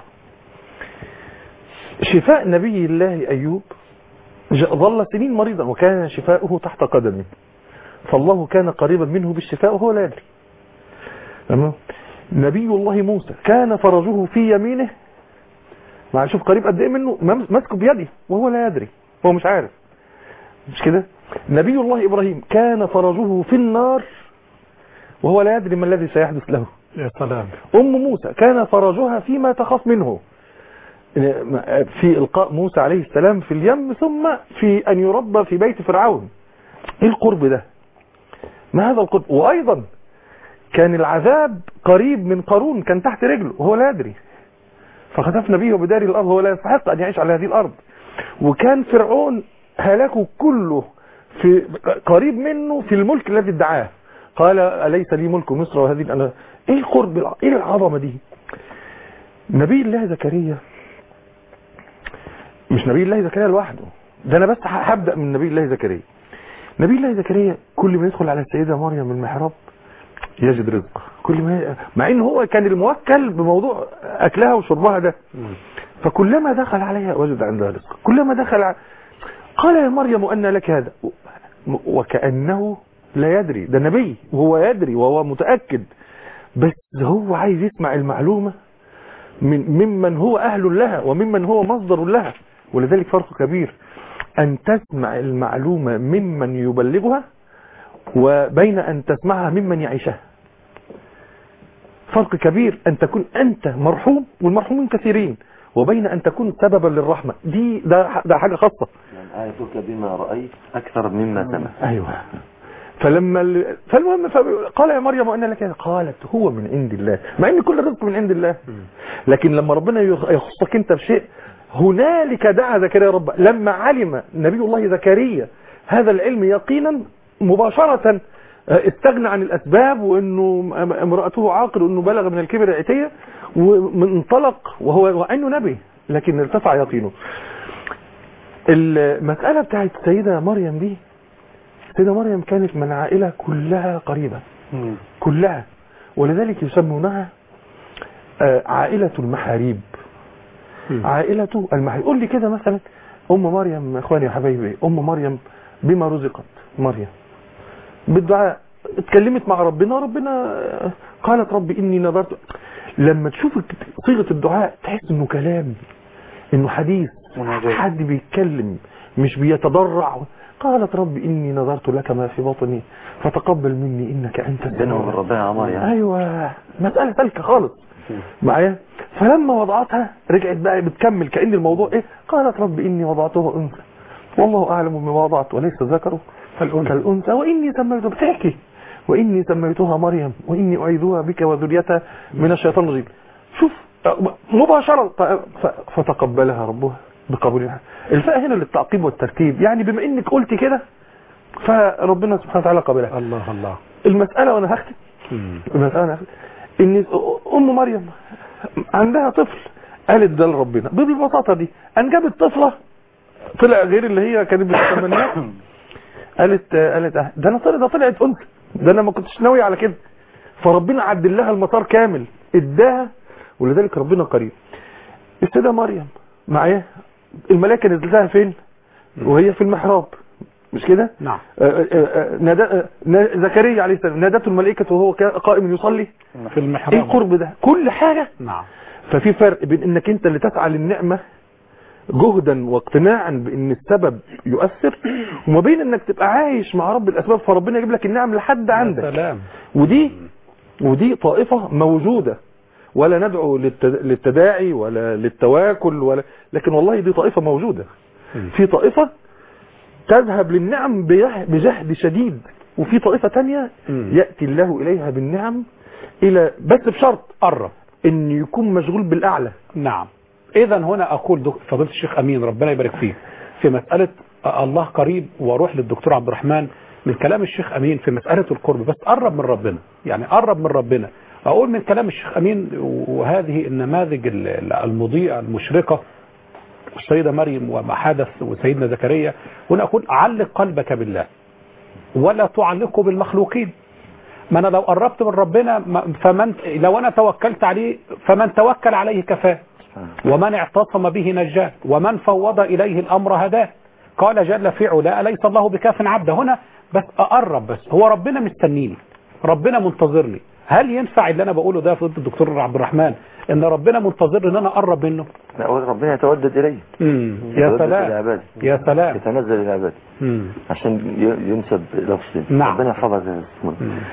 شفاء نبي الله أيوب ج- ظل سنين مريضا وكان شفاؤه تحت قدمه فالله كان قريبا منه بالشفاء وهو لا يدري تمام نبي الله موسى كان فرجه في يمينه مع شوف قريب قد ايه منه مم- ماسكه بيده وهو لا يدري هو مش عارف مش كده نبي الله ابراهيم كان فرجه في النار وهو لا يدري ما الذي سيحدث له يا سلام أم موسى كان فرجها فيما تخاف منه في إلقاء موسى عليه السلام في اليم ثم في أن يربى في بيت فرعون إيه القرب ده ما هذا القرب وأيضا كان العذاب قريب من قارون كان تحت رجله وهو لا يدري فخسفنا به وبدار الارض هو لا يستحق ان يعيش على هذه الارض وكان فرعون هلاكه كله في قريب منه في الملك الذي ادعاه قال اليس لي ملك مصر وهذه انا ايه القرب الع- ايه العظمه دي نبي الله زكريا مش نبي الله زكريا لوحده ده انا بس ه- هبدا من نبي الله زكريا نبي الله زكريا كل ما يدخل على السيده مريم المحراب يجد رزق كل ما مع ان هو كان الموكل بموضوع اكلها وشربها ده فكلما دخل عليها وجد عندها رزق كلما دخل ع... قال يا مريم أن لك هذا و- وكأنه لا يدري ده نبي وهو يدري وهو متأكد بس هو عايز يسمع المعلومة من ممن هو أهل لها وممن هو مصدر لها ولذلك فرق كبير أن تسمع المعلومة ممن يبلغها وبين أن تسمعها ممن يعيشها فرق كبير أن تكون أنت مرحوم والمرحومين كثيرين وبين أن تكون سببا للرحمة دي ده, ده حاجة خاصة يعني آيتك بما رأيت أكثر مما سمعت ايوه فلما ال... فالمهم فب- قال يا مريم وان لك هذا؟ قالت هو من عند الله مع ان كل الرزق من عند الله لكن لما ربنا يخ- يخصك انت بشيء هنالك دعا زكريا ربه لما علم نبي الله زكريا هذا العلم يقينا مباشرة آه، استغنى عن الاسباب وانه ام- امرأته عاقل وانه بلغ من الكبر عتية وانطلق وهو وانه نبي لكن ارتفع يقينه المسألة بتاعت السيدة مريم دي السيدة مريم كانت من عائلة كلها قريبة كلها ولذلك يسمونها آه، عائلة المحاريب عائلة المحاريب قول لي كده مثلا أم مريم إخواني يا حبايبي أم مريم بما رزقت مريم بالدعاء اتكلمت مع ربنا ربنا آه، قالت رب إني نظرت لما تشوف صيغة الدعاء تحس إنه كلام إنه حديث حد بيتكلم مش بيتضرع قالت رب إني نظرت لك ما في بطني فتقبل مني إنك أنت بينه وبين السميع ربنا يا عمر يعني ايوه مسألة سالكة خالص معايا فلما وضعتها رجعت بقى بتكمل كأن الموضوع ايه قالت رب اني وضعته انثى والله اعلم بما وضعت وليس ذكره كالانثى واني سميتها بتحكي واني سميتها مريم واني اعيذها بك وذريتها من الشيطان الرجيم شوف مباشرة ف- فتقبلها ربها بقبول الفاء هنا للتعقيب والترتيب يعني بما انك قلت كده فربنا سبحانه وتعالى قبلها الله الله المسألة وانا هختم المسألة وانا هختم ان ام مريم عندها طفل قالت ده لربنا بالبساطة دي ان جابت طفلة طلع غير اللي هي كانت بتتمناه قالت قالت اه ده انا طلع ده طلعت انثى ده انا ما كنتش ناوي على كده فربنا عدل لها المسار كامل اداها ولذلك ربنا قريب السيدة مريم معايا الملائكة نزلت لها فين وهي في المحراب مش كده نعم آه، آه، آه، نادى آه، نا- زكريا عليه السلام نادته الملائكة وهو كا- قائم يصلي في ايه المحراب القرب ده كل حاجة نعم ففي فرق بين انك انت اللي تسعى للنعمة جهدا واقتناعا بان السبب يؤثر وما بين انك تبقى عايش مع رب الاسباب فربنا يجيب لك النعم لحد يا عندك سلام ودي ودي طائفة موجودة ولا ندعو للت- للتداعي ولا للتواكل ولا لكن والله دي طائفة موجودة في طائفة تذهب للنعم بجه- بجهد شديد وفي طائفة تانية مم. يأتي الله إليها بالنعم إلى بس بشرط قرب ان يكون مشغول بالأعلى نعم اذا هنا اقول دك- فضيله الشيخ امين ربنا يبارك فيه في مساله آه، الله قريب واروح للدكتور عبد الرحمن من كلام الشيخ امين في مساله القرب بس قرب من ربنا يعني قرب من ربنا اقول من كلام الشيخ امين وهذه النماذج ال- ال- المضيئه المشرقه السيده مريم وما حدث وسيدنا زكريا هنا اقول علق قلبك بالله ولا تعلقه بالمخلوقين ما انا لو قربت من ربنا ما- فمن لو انا توكلت عليه فمن توكل عليه كفاه ومن اعتصم به نجاه ومن فوض اليه الامر هداه قال جل في علا اليس الله بكاف عبده هنا بس اقرب بس هو ربنا مستنيني ربنا منتظرني هل ينفع اللي انا بقوله ده فضيله الدكتور عبد الرحمن ان ربنا منتظر ان انا اقرب منه لا هو ربنا يتودد إليه امم يا يتودد سلام لعباده. يا سلام يتنزل إلى عباده امم عشان ي- ينسب لفظه نعم. ربنا يحفظك يا اسمه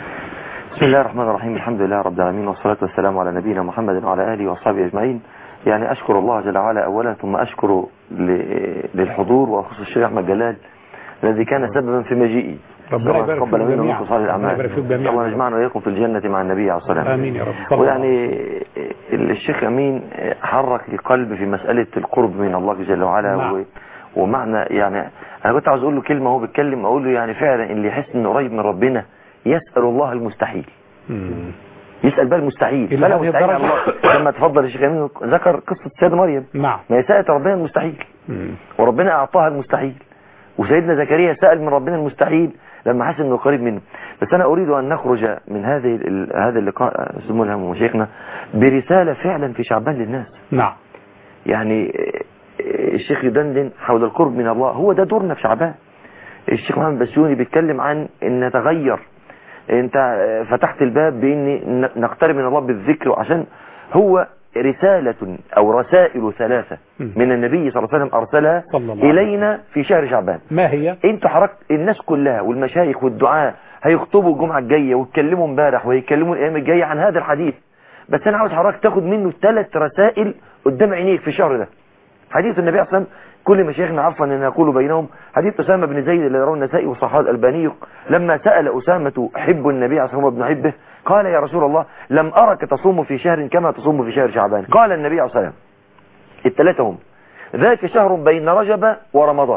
بسم الله الرحمن الرحيم الحمد لله رب العالمين والصلاة والسلام على نبينا محمد وعلى آله وأصحابه أجمعين يعني أشكر الله جل وعلا أولا ثم أشكر ل- للحضور وأخص الشيخ أحمد جلال الذي كان سببا في مجيئي ربنا الله يبارك تقبل فيكم منا جميعا ومنكم صالح ربنا يبارك فيكم الأعمال جميعا الله يجمعنا وإياكم في الجنة مع النبي عليه الصلاة والسلام امين يا رب صلى الله عليه ويعني الشيخ أمين حرك لي قلب في مسألة القرب من الله جل وعلا نعم. و... ومعنى يعني أنا كنت عاوز أقول له كلمة وهو بيتكلم أقول له يعني فعلا اللي يحس إنه قريب من ربنا يسأل الله المستحيل مم. يسأل بقى المستحيل إلى فلا هذه مستحيل على الدرجة؟ الله لما تفضل الشيخ أمين ذكر قصة سيدة مريم نعم ما هي سألت ربنا المستحيل مم. وربنا أعطاها المستحيل وسيدنا زكريا سأل من ربنا المستحيل لما حس انه قريب منه بس انا اريد ان نخرج من هذه ال- هذا اللقاء استاذ ملهم وشيخنا برسالة فعلا في شعبان للناس نعم يعني آه، الشيخ يدندن حول القرب من الله هو ده دورنا في شعبان الشيخ محمد بسيوني بيتكلم عن ان نتغير انت آه، فتحت الباب بان ن- نقترب من الله بالذكر وعشان هو رسالة او رسائل ثلاثة مم. من النبي صلى الله عليه وسلم ارسلها صلى الله عليه الينا في شهر شعبان ما هي انتوا حركت الناس كلها والمشايخ والدعاء هيخطبوا الجمعة الجاية ويتكلموا امبارح وهيتكلموا الايام الجاية عن هذا الحديث بس انا عاوز حضرتك تاخد منه ثلاث رسائل قدام عينيك في الشهر ده حديث النبي صلى الله عليه وسلم كل مشايخنا عفوا ان نقول بينهم حديث اسامه بن زيد الذي رواه النسائي وصححه الالباني لما سال اسامه حب النبي عليه الصلاه والسلام ابن حبه قال يا رسول الله لم ارك تصوم في شهر كما تصوم في شهر شعبان قال النبي عليه الصلاه والسلام الثلاثه هم ذاك شهر بين رجب ورمضان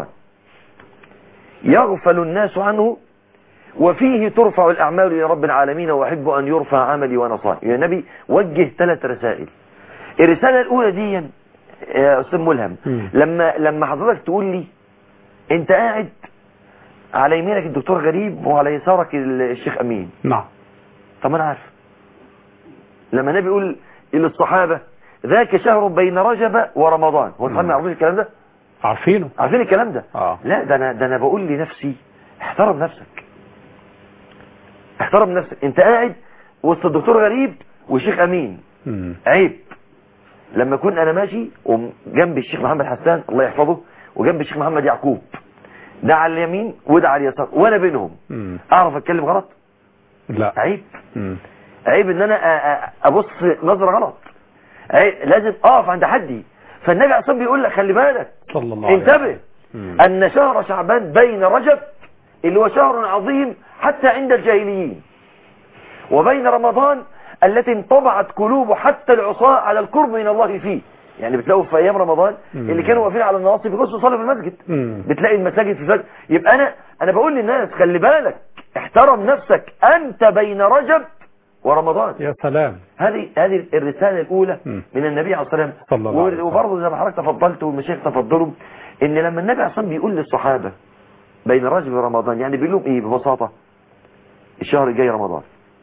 يغفل الناس عنه وفيه ترفع الأعمال إلى رب العالمين وأحب أن يرفع عملي وأنا صائم يا نبي وجه ثلاث رسائل الرسالة الأولى دي يا أستاذ ملهم مم. لما لما حضرتك تقول لي أنت قاعد على يمينك الدكتور غريب وعلى يسارك الشيخ أمين نعم طب أنا عارف لما النبي يقول للصحابة ذاك شهر بين رجب ورمضان هو الصحابة يعرفون الكلام ده عارفينه عارفين الكلام ده اه لا ده انا ده انا بقول لنفسي احترم نفسك احترم نفسك انت قاعد وسط الدكتور غريب والشيخ امين مم. عيب لما اكون انا ماشي وجنب الشيخ محمد حسان الله يحفظه وجنب الشيخ محمد يعقوب ده على اليمين وده على اليسار وانا بينهم مم. اعرف اتكلم غلط لا عيب مم. عيب ان انا أ- أ- ابص نظره غلط عيب لازم اقف عند حدي فالنبي اصلا بيقول لك خلي بالك صلى الله عليه انتبه وسلم. مم. أن شهر شعبان بين رجب اللي هو شهر عظيم حتى عند الجاهليين وبين رمضان التي انطبعت قلوب حتى العصاة على القرب من الله فيه يعني بتلاقوا في أيام رمضان مم. اللي كانوا واقفين على النواصي بيخشوا يصلوا في المسجد مم. بتلاقي المساجد في الفجر يبقى أنا أنا بقول للناس خلي بالك احترم نفسك أنت بين رجب ورمضان يا سلام هذه هذه الرسالة الأولى مم. من النبي عليه الصلاة والسلام صلى الله عليه وسلم. وبرضه زي ما حضرتك تفضلت والمشايخ تفضلوا إن لما النبي عليه الصلاة والسلام بيقول للصحابة بين رجب ورمضان يعني بيقول لهم إيه ببساطة الشهر الجاي رمضان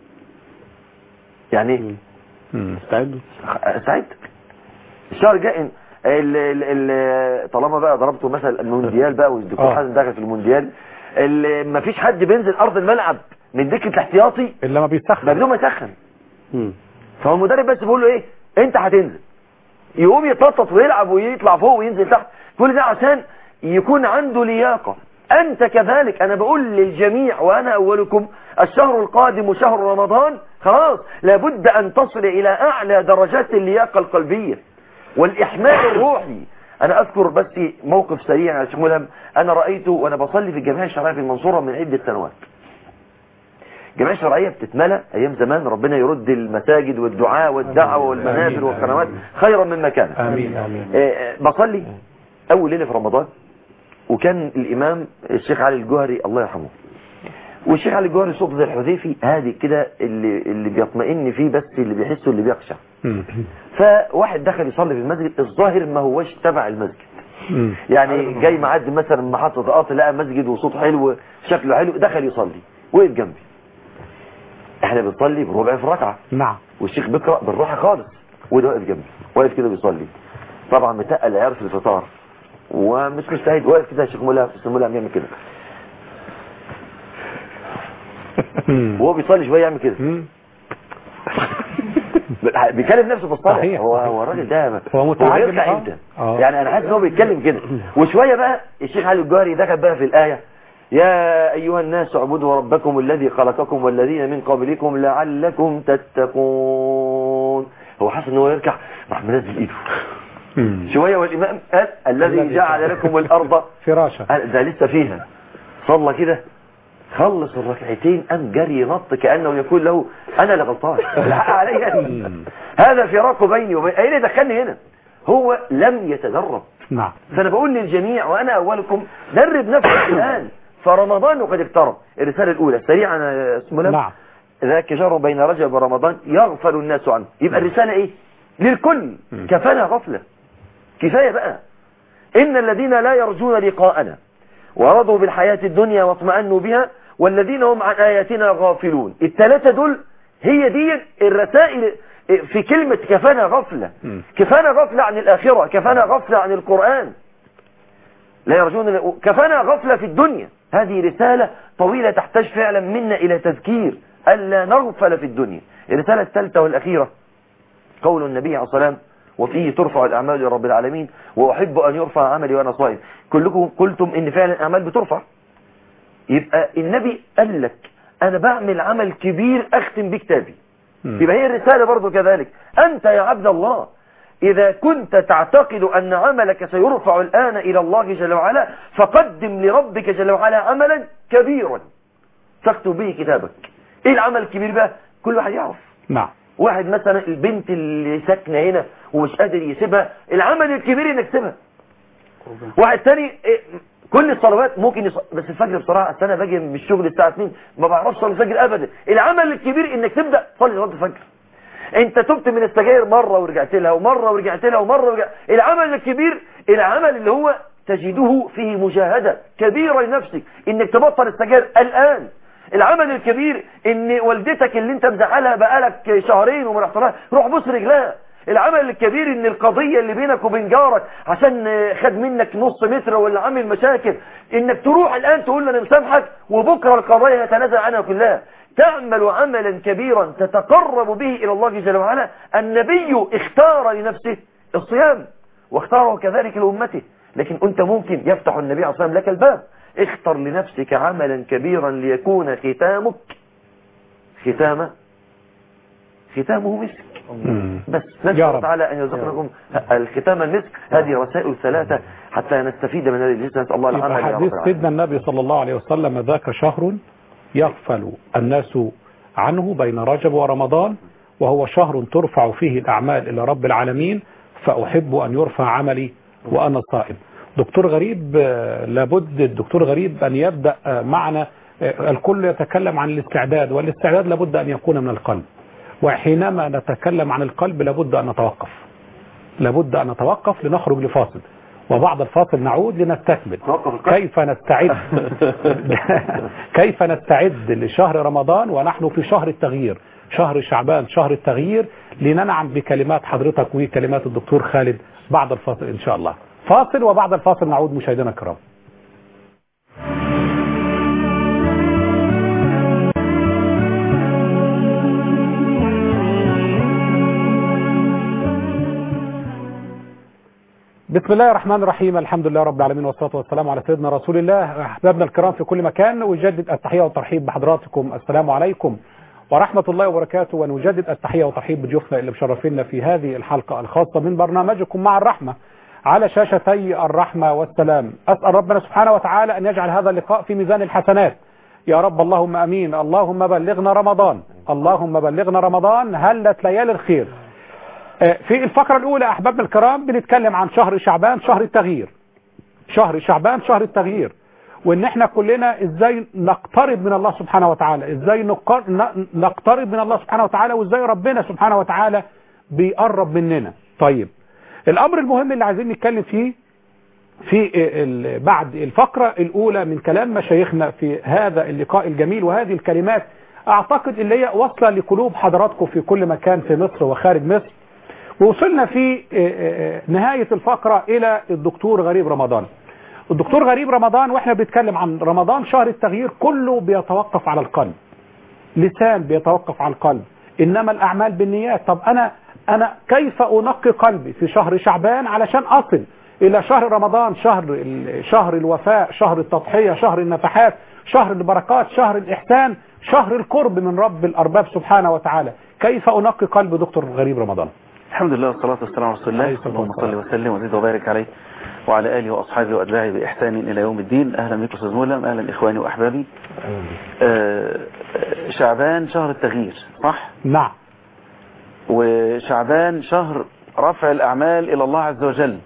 يعني إيه؟ مم. استعدوا سعيد الشهر الجاي ال ال ال طالما بقى ضربته مثلا المونديال بقى والدكتور آه. حازم دخل في المونديال ما فيش حد بينزل ارض الملعب من دكه الاحتياطي الا ما بيسخن بدون ما يسخن مم. فهو المدرب بس بيقول له ايه انت هتنزل يقوم يتنطط ويلعب ويطلع فوق وينزل تحت كل ده عشان يكون عنده لياقة انت كذلك انا بقول للجميع وانا اولكم الشهر القادم شهر رمضان خلاص لابد ان تصل الى اعلى درجات اللياقة القلبية والاحمال الروحي انا اذكر بس موقف سريع يا شيخ ملهم انا رايته وانا بصلي في الجامعه الشرعيه في المنصوره من عده سنوات الجمعيه الشرعيه بتتملى ايام زمان ربنا يرد المساجد والدعاء والدعوه والمنابر والقنوات خيرا مما كانت امين امين آه، آه، بصلي اول ليله في رمضان وكان الامام الشيخ علي الجوهري الله يرحمه والشيخ علي الجوهري صوت زي الحذيفي هادي كده اللي اللي بيطمئن فيه بس اللي بيحسه اللي بيخشع مم. فواحد دخل يصلي في المسجد الظاهر ما هوش تبع المسجد مم. يعني جاي معدي مثلا من محطة قطر لقى مسجد وصوت حلو شكله حلو دخل يصلي وقف جنبي احنا بنصلي بربع في الركعة نعم والشيخ بيقرأ بالراحة خالص وده واقف جنبي واقف كده بيصلي طبعا متقل العيار في الفطار ومش مجتهد واقف كده الشيخ ملهم الشيخ ملهم يعمل كده مم. وهو بيصلي شويه يعمل كده مم. بيكلم نفسه في الصلاة صحيح، هو صحيح. هو الراجل ده هو متعجب، هيرجع آه. امتى آه. يعني انا حاسس ان هو بيتكلم كده وشويه بقى الشيخ علي الجوهري دخل بقى في الايه يا ايها الناس اعبدوا ربكم الذي خلقكم والذين من قبلكم لعلكم تتقون هو حاسس ان هو يركع راح منزل ايده مم. شويه والامام قال الذي الذي جعل لكم الارض فراشة قال ده لسه فيها صلى كده خلص الركعتين قام جري نط كانه يقول له انا اللي غلطان الحق عليا أنا. هذا فراق بيني وبين ايه اللي دخلني هنا هو لم يتدرب نعم فانا بقول للجميع وانا اولكم درب نفسك الان فرمضان قد اقترب الرساله الاولى سريعا يا اسمه نعم ذاك جار بين رجب ورمضان يغفل الناس عنه يبقى الرسالة ايه للكل كفانا غفلة كفاية بقى إن الذين لا يرجون لقاءنا ورضوا بالحياة الدنيا واطمأنوا بها والذين هم عن آياتنا غافلون الثلاثة دول هي دي الرسائل في كلمة كفانا غفلة كفانا غفلة عن الآخرة كفانا غفلة عن القرآن لا يرجون كفانا غفلة في الدنيا هذه رسالة طويلة تحتاج فعلا منا إلى تذكير ألا نغفل في الدنيا الرسالة الثالثة والأخيرة قول النبي عليه الصلاة والسلام وفيه ترفع الأعمال لرب العالمين وأحب أن يرفع عملي وأنا صائم كلكم قلتم إن فعلا الأعمال بترفع يبقى النبي قال لك أنا بعمل عمل كبير أختم بكتابي يبقى هي الرسالة برضو كذلك أنت يا عبد الله إذا كنت تعتقد أن عملك سيرفع الآن إلى الله جل وعلا فقدم لربك جل وعلا عملا كبيرا تكتب به كتابك إيه العمل الكبير بقى كل واحد يعرف نعم واحد مثلا البنت اللي ساكنة هنا ومش قادر يسيبها العمل الكبير انك تسيبها واحد تاني إيه، كل الصلوات ممكن يص... بس الفجر بصراحة أصل انا باجي من الشغل الساعة 2 ما بعرفش اصلي الفجر ابدا العمل الكبير انك تبدأ تصلي صلاة الفجر انت تبت من السجاير مرة ورجعت لها ومرة ورجعت لها ومرة ورجعت العمل الكبير العمل اللي هو تجده فيه مجاهدة كبيرة لنفسك انك تبطل السجاير الآن العمل الكبير ان والدتك اللي انت مزعلها بقالك شهرين وما رحتلها روح بص رجلها العمل الكبير ان القضية اللي بينك وبين جارك عشان خد منك نص متر ولا عامل مشاكل انك تروح الان تقول له انا مسامحك وبكرة القضايا يتنازل عنها كلها تعمل عملا كبيرا تتقرب به الى الله جل وعلا النبي اختار لنفسه الصيام واختاره كذلك لأمته لكن انت ممكن يفتح النبي عليه الصلاة والسلام لك الباب اختر لنفسك عملا كبيرا ليكون ختامك ختامه ختامه مسك بس نسأل يا الله رب. تعالى أن يرزقناكم الختام المسك هذه رسائل ثلاثة حتى نستفيد من هذه الجلسة نسأل الله يبقى العمل يا رب حديث العالمين سيدنا النبي صلى الله عليه وسلم ذاك شهر يغفل الناس عنه بين رجب ورمضان وهو شهر ترفع فيه الأعمال إلى رب العالمين فأحب أن يرفع عملي وأنا صائم دكتور غريب آه، لابد الدكتور غريب أن يبدأ آه، معنا آه، الكل يتكلم عن الاستعداد والاستعداد لابد أن يكون من القلب وحينما نتكلم عن القلب لابد أن نتوقف لابد أن نتوقف لنخرج لفاصل وبعد الفاصل نعود لنستكمل نوقف القلب. كيف نستعد كيف نستعد لشهر رمضان ونحن في شهر التغيير شهر شعبان شهر التغيير لننعم بكلمات حضرتك وكلمات الدكتور خالد بعد الفاصل إن شاء الله فاصل وبعد الفاصل نعود مشاهدينا الكرام بسم الله الرحمن الرحيم الحمد لله رب العالمين والصلاة والسلام على سيدنا رسول الله أحبابنا الكرام في كل مكان ويجدد التحية والترحيب بحضراتكم السلام عليكم ورحمة الله وبركاته ونجدد التحية والترحيب بضيوفنا اللي مشرفينا في هذه الحلقة الخاصة من برنامجكم مع الرحمة على شاشتي الرحمة والسلام أسأل ربنا سبحانه وتعالى أن يجعل هذا اللقاء في ميزان الحسنات يا رب اللهم أمين اللهم بلغنا رمضان اللهم بلغنا رمضان هلت ليالي الخير في الفقرة الأولى أحبابنا الكرام بنتكلم عن شهر شعبان شهر التغيير شهر شعبان شهر التغيير وإن احنا كلنا إزاي نقترب من الله سبحانه وتعالى إزاي نقر- ن- نقترب من الله سبحانه وتعالى وإزاي ربنا سبحانه وتعالى بيقرب مننا طيب الأمر المهم اللي عايزين نتكلم فيه في ال- بعد الفقرة الأولى من كلام مشايخنا في هذا اللقاء الجميل وهذه الكلمات أعتقد اللي هي واصلة لقلوب حضراتكم في كل مكان في مصر وخارج مصر ووصلنا في نهاية الفقرة إلى الدكتور غريب رمضان الدكتور غريب رمضان وإحنا بنتكلم عن رمضان شهر التغيير كله بيتوقف على القلب لسان بيتوقف على القلب إنما الأعمال بالنيات طب أنا أنا كيف أنقي قلبي في شهر شعبان علشان أصل إلى شهر رمضان شهر ال- شهر الوفاء شهر التضحية شهر النفحات شهر البركات شهر الإحسان شهر القرب من رب الأرباب سبحانه وتعالى كيف أنقي قلب دكتور غريب رمضان الحمد لله والصلاة والسلام على رسول الله عليه الصلاة اللهم والسلام. صل وسلم وزد وبارك عليه وعلى آله وأصحابه وأتباعه بإحسان إلى يوم الدين أهلا بكم أستاذ مولم أهلا إخواني وأحبابي آه، آه، شعبان شهر التغيير صح نعم وشعبان شهر رفع الأعمال إلى الله عز وجل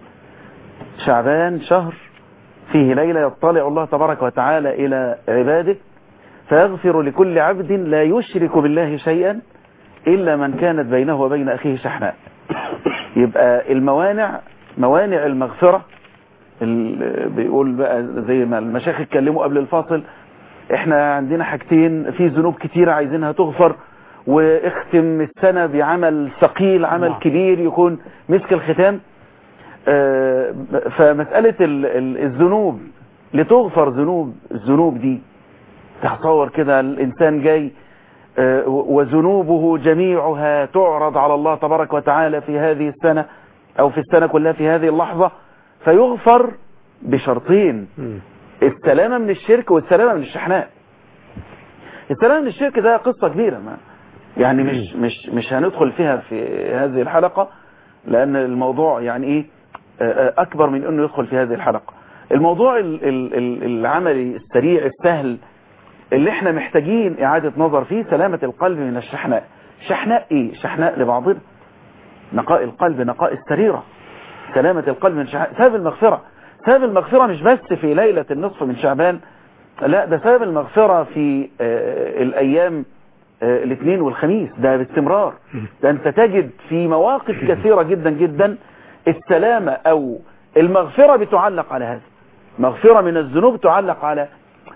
شعبان شهر فيه ليلة يطلع الله تبارك وتعالى إلى عباده فيغفر لكل عبد لا يشرك بالله شيئا إلا من كانت بينه وبين أخيه شحناء يبقى الموانع موانع المغفرة ال- بيقول بقى زي ما المشايخ اتكلموا قبل الفاصل احنا عندنا حاجتين في ذنوب كتيرة عايزينها تغفر واختم السنة بعمل ثقيل عمل نعم. كبير يكون مسك الختام آه، فمسألة ال- ال- الذنوب لتغفر ذنوب الذنوب دي تتصور كده الإنسان جاي آه، وذنوبه جميعها تعرض على الله تبارك وتعالى في هذه السنة أو في السنة كلها في هذه اللحظة فيغفر بشرطين مم. السلامة من الشرك والسلامة من الشحناء السلامة من الشرك ده قصة كبيرة ما يعني مش مش مش هندخل فيها في هذه الحلقة لأن الموضوع يعني إيه آه، آه، أكبر من أنه يدخل في هذه الحلقة الموضوع ال- ال- ال- العملي السريع السهل اللي احنا محتاجين إعادة نظر فيه سلامة القلب من الشحناء شحناء إيه شحناء لبعضنا نقاء القلب نقاء السريرة سلامة القلب من شحناء سبب المغفرة سبب المغفرة مش بس في ليلة النصف من شعبان لا ده سبب المغفرة في آه، الأيام آه، الاثنين والخميس ده باستمرار ده أنت تجد في مواقف كثيرة جدا جدا السلامة أو المغفرة بتعلق على هذا مغفرة من الذنوب تعلق على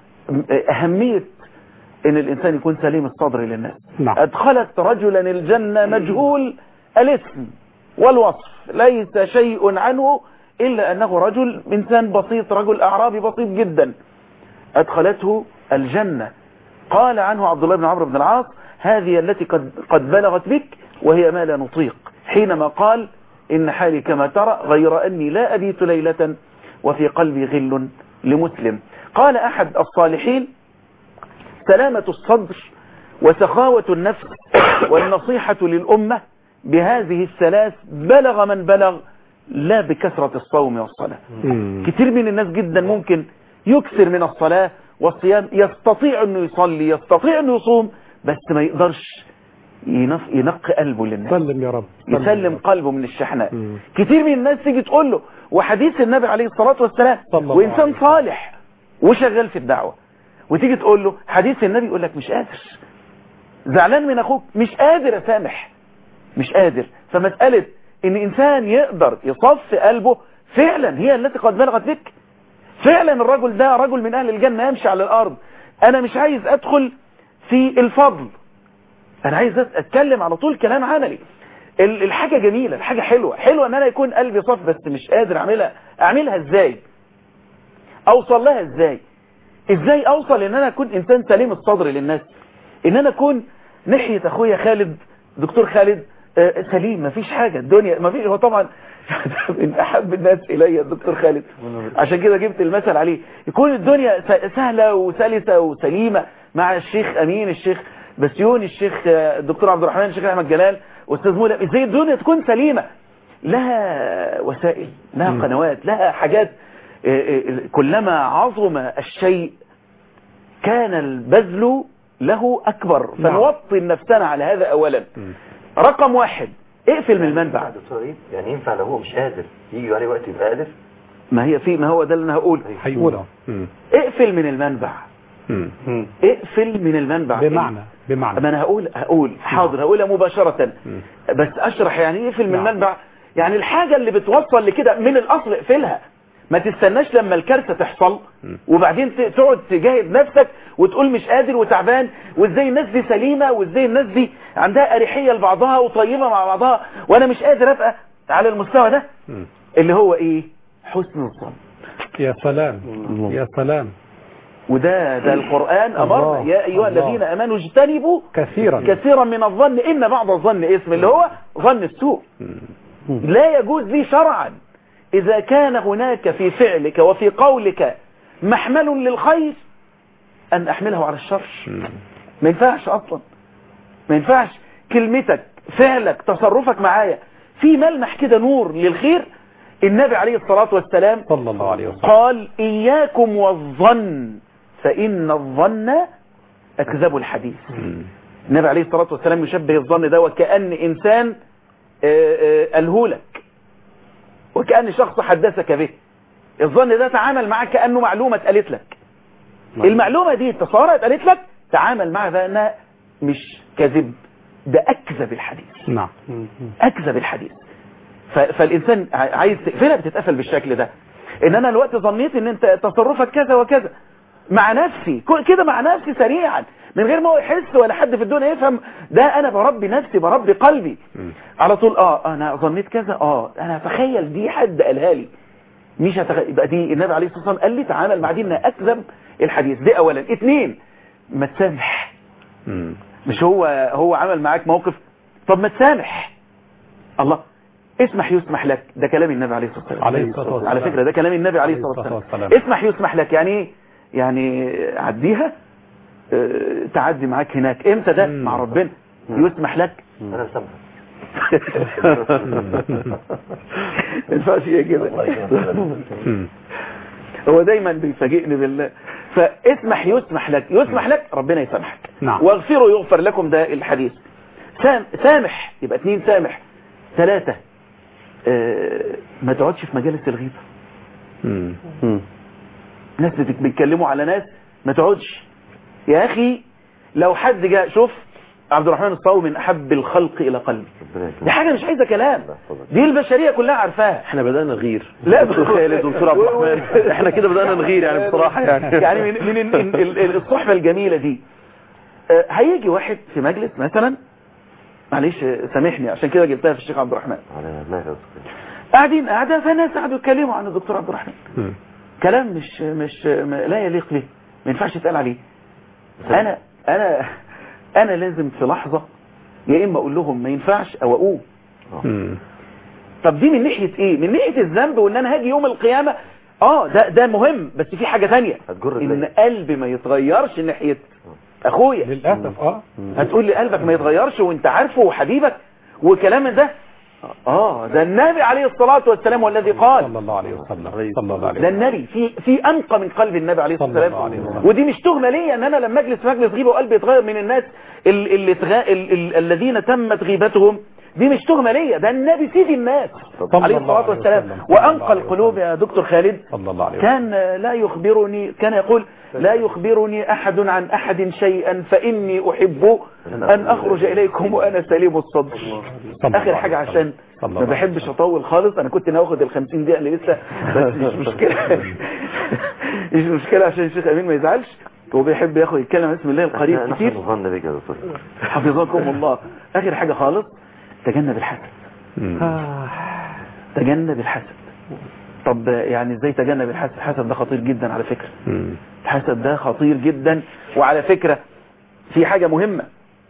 أهمية ان الانسان يكون سليم الصدر للناس نعم. ادخلت رجلا الجنة مجهول الاسم والوصف ليس شيء عنه الا انه رجل انسان بسيط رجل اعرابي بسيط جدا ادخلته الجنة قال عنه عبد الله بن عمرو بن العاص هذه التي قد, قد بلغت بك وهي ما لا نطيق حينما قال إن حالي كما ترى غير أني لا أبيت ليلة وفي قلبي غل لمسلم قال أحد الصالحين سلامة الصدر وسخاوة النفس والنصيحة للأمة بهذه الثلاث بلغ من بلغ لا بكثرة الصوم والصلاة مم. كتير من الناس جدا ممكن يكثر من الصلاة والصيام يستطيع انه يصلي يستطيع انه يصوم بس ما يقدرش ينف- ينقي قلبه للناس سلم يا رب سلم يا يسلم رب. قلبه من الشحناء مم. كتير من الناس تيجي تقول له وحديث النبي عليه الصلاة والسلام صلى الله وإنسان عليه وسلم. صالح وشغال في الدعوة وتيجي تقول له حديث النبي يقول لك مش قادر زعلان من أخوك مش قادر أسامح مش قادر فمسألة إن إنسان يقدر يصفي قلبه فعلا هي التي قد بلغت بك فعلا الرجل ده رجل من أهل الجنة يمشي على الأرض أنا مش عايز أدخل في الفضل أنا عايز أتكلم على طول كلام عملي ال- الحاجة جميلة الحاجة حلوة حلوة ان انا يكون قلبي صف بس مش قادر اعملها اعملها ازاي اوصل لها ازاي ازاي اوصل ان انا اكون انسان سليم الصدر للناس ان انا اكون ناحية اخويا خالد دكتور خالد آه، سليم مفيش حاجة الدنيا مفيش هو طبعا من احب الناس الي الدكتور خالد عشان كده جبت المثل عليه يكون الدنيا س- سهلة وسلسة وسليمة مع الشيخ امين الشيخ بسيون الشيخ آه، الدكتور عبد الرحمن الشيخ احمد جلال واستاذ مولى ازاي الدنيا تكون سليمة لها وسائل لها قنوات لها حاجات آه، آه، كلما عظم الشيء كان البذل له أكبر نعم. فنوطن نفسنا على هذا أولا رقم واحد اقفل من المنبع دكتور ايه يعني ينفع لو هو مش قادر يجي عليه وقت يبقى قادر ما هي في ما هو ده اللي انا هقوله هيقولها مم. اقفل من المنبع مم. اقفل من المنبع بمعنى بمعنى ما انا هقول هقول حاضر هقولها مباشرة بس اشرح يعني ايه اقفل من نعم. المنبع يعني الحاجة اللي بتوصل لكده من الاصل اقفلها ما تستناش لما الكارثة تحصل وبعدين ت- تقعد تجاهد نفسك وتقول مش قادر وتعبان وازاي الناس دي سليمة وازاي الناس دي عندها اريحية لبعضها وطيبة مع بعضها وانا مش قادر ابقى على المستوى ده مم. اللي هو ايه حسن الظن يا سلام يا سلام وده ده القرآن الله. امرنا يا ايها الله. الذين امنوا اجتنبوا كثيرا كثيرا من الظن ان بعض الظن اسم اللي هو ظن السوء لا يجوز لي شرعا اذا كان هناك في فعلك وفي قولك محمل للخير ان احمله على الشر ما ينفعش اصلا ما ينفعش كلمتك فعلك تصرفك معايا في ملمح كده نور للخير النبي عليه الصلاة والسلام صلى الله عليه وسلم قال إياكم والظن فإن الظن أكذب الحديث مم. النبي عليه الصلاة والسلام يشبه الظن ده وكأن إنسان آه، آه، ألهولك وكأن شخص حدثك به الظن ده تعامل معك كأنه معلومة اتقالت لك المعلومة دي تصورها اتقالت لك تعامل معها بأنها مش كذب ده أكذب الحديث نعم أكذب الحديث ف- فالإنسان ع- عايز تقفلها بتتقفل بالشكل ده إن أنا الوقت ظنيت إن أنت تصرفك كذا وكذا مع نفسي ك- كده مع نفسي سريعا من غير ما هو يحس ولا حد في الدنيا يفهم ده أنا بربي نفسي بربي قلبي على طول آه أنا ظنيت كذا آه أنا أتخيل دي حد قالها لي مش هتخيل يبقى دي النبي عليه الصلاة والسلام قال لي تعامل مع دي إنها أكذب الحديث دي أولا اتنين ما تسامح مم. مش هو هو عمل معاك موقف طب ما تسامح الله اسمح يسمح لك ده كلام النبي عليه الصلاة والسلام عليه الصلاة والسلام. على فكرة ده كلام النبي عليه عليه الصلاة الصلاة والسلام والسلام. اسمح يسمح لك يعني ايه يعني عديها اه، تعدي معاك هناك امتى ده مم. مع ربنا يسمح لك انا مسامحك ما ينفعش هي كده مم. هو دايما بيفاجئني بالله فاسمح يسمح لك يسمح لك ربنا يسامحك نعم. واغفروا يغفر لكم ده الحديث سام سامح يبقى اتنين سامح ثلاثة آه ما تقعدش في مجالس الغيبة مم. ناس بتك- بيتكلموا على ناس ما تقعدش يا أخي لو حد جاء شوف عبد الرحمن الصاوي من أحب الخلق إلى قلبي دي حاجة مش عايزة كلام دي البشرية كلها عارفاها احنا بدأنا نغير لا دكتور خالد دكتور عبد الرحمن احنا كده بدأنا نغير يعني بصراحة يعني يعني من من ال- ال- ال- الصحبة الجميلة دي آه، هيجي واحد في مجلس مثلا معلش آه، سامحني عشان كده جبتها في الشيخ عبد الرحمن على دماغي يا أستاذ. قاعدين قاعدة فناس قعدوا يتكلموا عن الدكتور عبد الرحمن مم. كلام مش مش ما- لا يليق به ما ينفعش يتقال عليه انا انا انا لازم في لحظة يا اما اقول لهم ما ينفعش او اقوم مم. طب دي من ناحية ايه من ناحية الذنب وان انا هاجي يوم القيامة اه ده ده مهم بس في حاجة تانية هتجر ان ازاي؟ قلبي ما يتغيرش ناحية اخويا للأسف اه هتقول لي قلبك ما يتغيرش وانت عارفه وحبيبك وكلام ده اه ده النبي عليه الصلاة والسلام والذي قال صلى الله عليه وسلم صلى الله عليه ده وسلم النبي في في انقى من قلب النبي عليه الصلاه صلى الله والسلام عليه وسلم. ودي مش تهمه ليا ان انا لما اجلس في مجلس غيبه وقلبي يتغير من الناس ال- اللي تغا... ال... ال... الذين تمت غيبتهم دي مش تهمه ليا ده النبي سيد الناس صلى عليه الله الصلاه عليه والسلام وسلم. صلى الله وانقى عليه القلوب وسلم. يا دكتور خالد صلى الله عليه وسلم كان لا يخبرني كان يقول لا يخبرني أحد عن أحد شيئا فإني أحب أن أخرج إليكم وأنا سليم الصدر صلى آخر الله حاجة عليه وسلم. عشان صلى الله ما عليه بحبش أطول خالص أنا كنت ناخد الخمسين دقيقة اللي لسه بس مش مشكلة مش مشكلة عشان الشيخ أمين ما يزعلش هو بيحب ياخد يتكلم بسم الله القريب نحن كتير نظن بك يا دكتور حفظكم الله آخر حاجة خالص تجنب الحسد مم. تجنب الحسد طب يعني ازاي تجنب الحسد الحسد ده خطير جدا على فكرة مم. الحسد ده خطير جدا وعلى فكرة في حاجة مهمة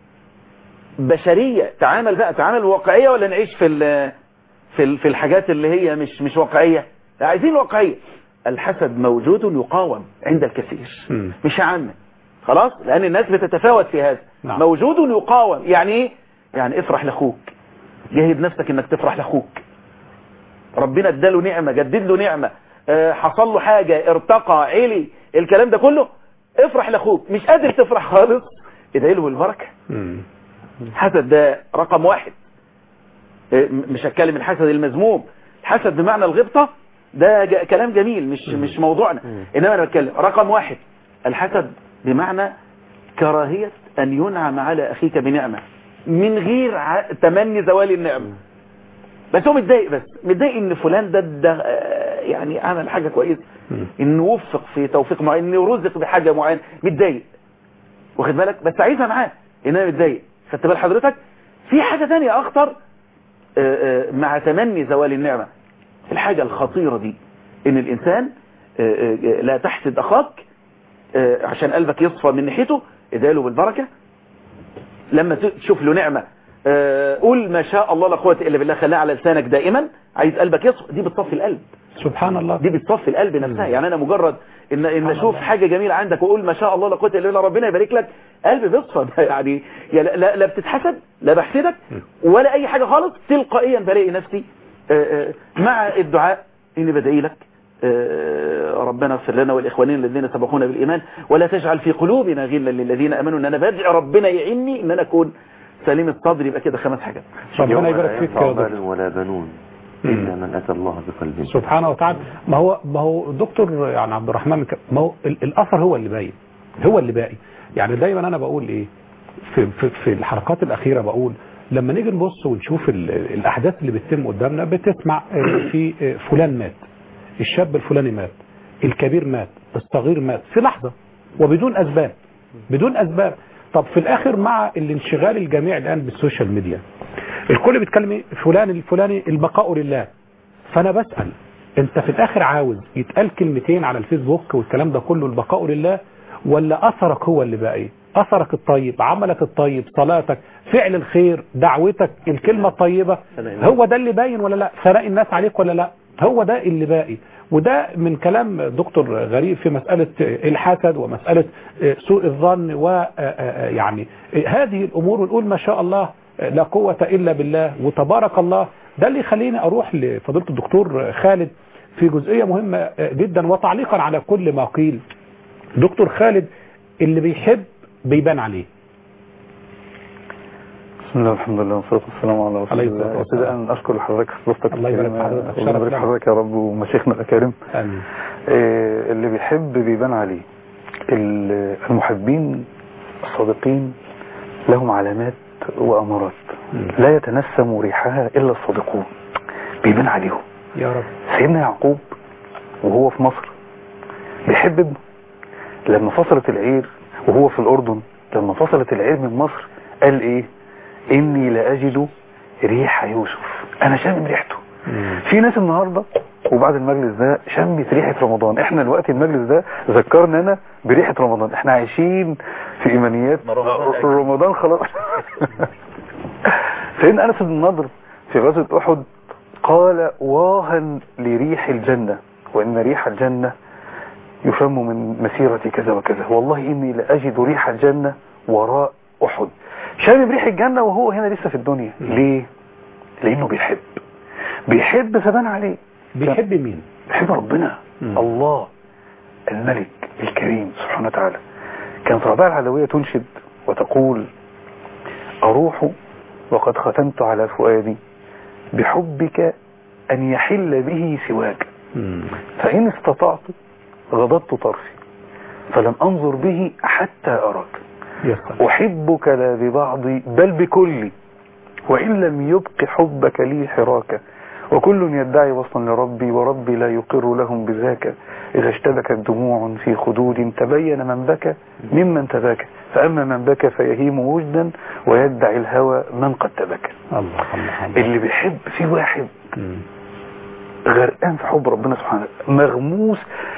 بشرية تعامل بقى تعامل واقعية ولا نعيش في ال في ال في الحاجات اللي هي مش مش واقعية لا، عايزين واقعية الحسد موجود يقاوم عند الكثير مم. مش عامة خلاص لأن الناس بتتفاوت في هذا نعم. موجود يقاوم يعني ايه يعني افرح لاخوك جاهد نفسك انك تفرح لاخوك ربنا اداله نعمة جدد له نعمة آه، حصل له حاجة ارتقى علي الكلام ده كله افرح لاخوك مش قادر تفرح خالص ادعي له بالبركة مم. الحسد ده رقم واحد آه، م- مش هتكلم الحسد المذموم الحسد بمعنى الغبطة ده ج- كلام جميل مش مش موضوعنا انما انا بتكلم رقم واحد الحسد بمعنى كراهية ان ينعم على اخيك بنعمة من غير ع- تمني زوال النعمة بس هو متضايق بس متضايق ان فلان ده, ده آه، يعني عمل حاجة كويسة مم. انه وفق في توفيق معين انه رزق بحاجة معينة متضايق واخد بالك بس عايزها معاه ان انا متضايق خدت بال حضرتك في حاجة تانية اخطر آه، آه، مع تمني زوال النعمة الحاجة الخطيرة دي ان الانسان آه، آه، لا تحسد اخاك آه، عشان قلبك يصفى من ناحيته اداله بالبركة لما ت- تشوف له نعمة آه، قول ما شاء الله لا قوة الا بالله خليها على لسانك دائما عايز قلبك يصفى دي بتصفي القلب سبحان الله دي بتصفي القلب نفسها يعني انا مجرد ان ان اشوف حاجه جميله عندك واقول ما شاء الله لا قوه الا بالله ربنا يبارك لك قلبي بيصفى ده يعني يا لا, لا, لا بتتحسد لا بحسدك ولا اي حاجه خالص تلقائيا بلاقي نفسي آه، آه، مع الدعاء اني بدعي لك آه، ربنا اغفر لنا والاخوانين الذين سبقونا بالايمان ولا تجعل في قلوبنا غلا للذين امنوا ان انا بدعي ربنا يعيني ان انا اكون سليم الصدر يبقى كده خمس حاجات ربنا يبارك فيك يا دكتور مال ولا بنون إلا من أتى الله بقلب سبحانه وتعالى ما هو ما هو دكتور يعني عبد الرحمن ك- ما هو ال- الاثر هو اللي باين هو اللي باقي يعني دايما انا بقول ايه في في, في الحلقات الاخيره بقول لما نيجي نبص ونشوف ال- الاحداث اللي بتتم قدامنا بتسمع آه، في آه، فلان مات الشاب الفلاني مات الكبير مات الصغير مات في لحظه وبدون اسباب بدون اسباب طب في الاخر مع الانشغال الجميع الان بالسوشيال ميديا الكل بيتكلم إيه؟ فلان الفلاني البقاء لله فانا بسأل انت في الاخر عاوز يتقال كلمتين على الفيسبوك والكلام ده كله البقاء لله ولا اثرك هو اللي باقي اثرك الطيب عملك الطيب صلاتك فعل الخير دعوتك الكلمة الطيبة هو ده اللي باين ولا لا ثناء الناس عليك ولا لا هو ده اللي باقي وده من كلام دكتور غريب في مسألة الحسد ومسألة سوء الظن ويعني هذه الأمور ونقول ما شاء الله لا قوة إلا بالله وتبارك الله ده اللي يخليني أروح لفضيلة الدكتور خالد في جزئية مهمة جدا وتعليقا على كل ما قيل دكتور خالد اللي بيحب بيبان عليه بسم الله والحمد لله والصلاة والسلام على رسول عليه الله الصلاة والسلام. ابتداء أن أشكر لحضرتك فضلتك الله يبارك في الكريمة. حضرتك. الله شرف يبارك لنا. حضرتك يا رب ومشايخنا الأكارم آمين إيه، اللي بيحب بيبان عليه ال- المحبين الصادقين لهم علامات وأمارات لا يتنسم ريحها إلا الصادقون بيبان عليهم يا رب سيدنا يعقوب وهو في مصر بيحب ابنه لما فصلت العير وهو في الأردن لما فصلت العير من مصر قال إيه إني لأجد ريح يوسف أنا شامم ريحته في ناس النهاردة وبعد المجلس ده شمت ريحة رمضان احنا الوقت المجلس ده ذكرنا انا بريحة رمضان احنا عايشين في ايمانيات رمضان خلاص سيدنا انس بن النضر في غزوة احد قال واها لريح الجنة وان ريح الجنة يشم من مسيرة كذا وكذا والله اني لاجد ريح الجنة وراء احد شامم ريح الجنة وهو هنا لسه في الدنيا ليه لانه بيحب بيحب فبان عليه بيحب مين بيحب ربنا مم. الله الملك الكريم سبحانه وتعالى كانت ربيعة العلوية تنشد وتقول أروح وقد ختمت على فؤادي بحبك أن يحل به سواك مم. فإن استطعت غضضت طرفي فلم أنظر به حتى أراك يا سلام أحبك لا ببعضي بل بكلي وإن لم يبق حبك لي حراك وكل يدعي وصلا لربي وربي لا يقر لهم بذاك إذا اشتبكت دموع في خدود تبين من بكى ممن تباكى فأما من بكى فيهيم وجدا ويدعي الهوى من قد تبكى الله الله الله اللي بيحب في واحد مم. غرقان في حب ربنا سبحانه وتعالى مغموس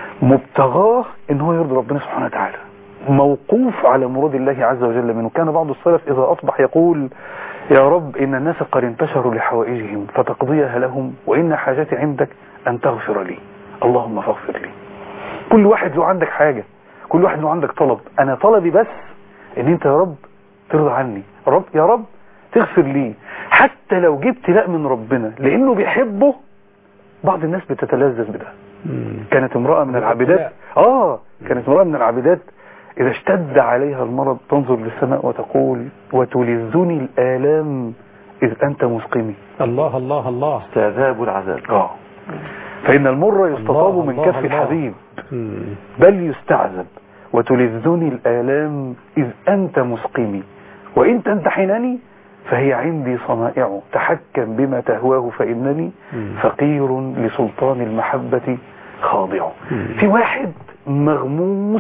مبتغاه ان هو يرضي ربنا سبحانه وتعالى موقوف على مراد الله عز وجل منه كان بعض السلف اذا اصبح يقول يا رب ان الناس قد انتشروا لحوائجهم فتقضيها لهم وان حاجتي عندك ان تغفر لي اللهم فاغفر لي كل واحد له عندك حاجة كل واحد له عندك طلب انا طلبي بس ان انت يا رب ترضى عني رب يا رب تغفر لي حتى لو جبت لا من ربنا لانه بيحبه بعض الناس بتتلذذ بده مم. كانت امرأة من العابدات اه كانت امرأة من العابدات اذا اشتد عليها المرض تنظر للسماء وتقول وتلذني الالام اذ انت مسقمي الله الله الله استعذاب العذاب اه فان المر يستطاب الله، من الله، كف الله. الحبيب مم. بل يستعذب وتلذني الآلام إذ أنت مسقمي وإن تمتحنني فهي عندي صنائع تحكم بما تهواه فإنني مم. فقير لسلطان المحبة خاضع مم. في واحد مغموس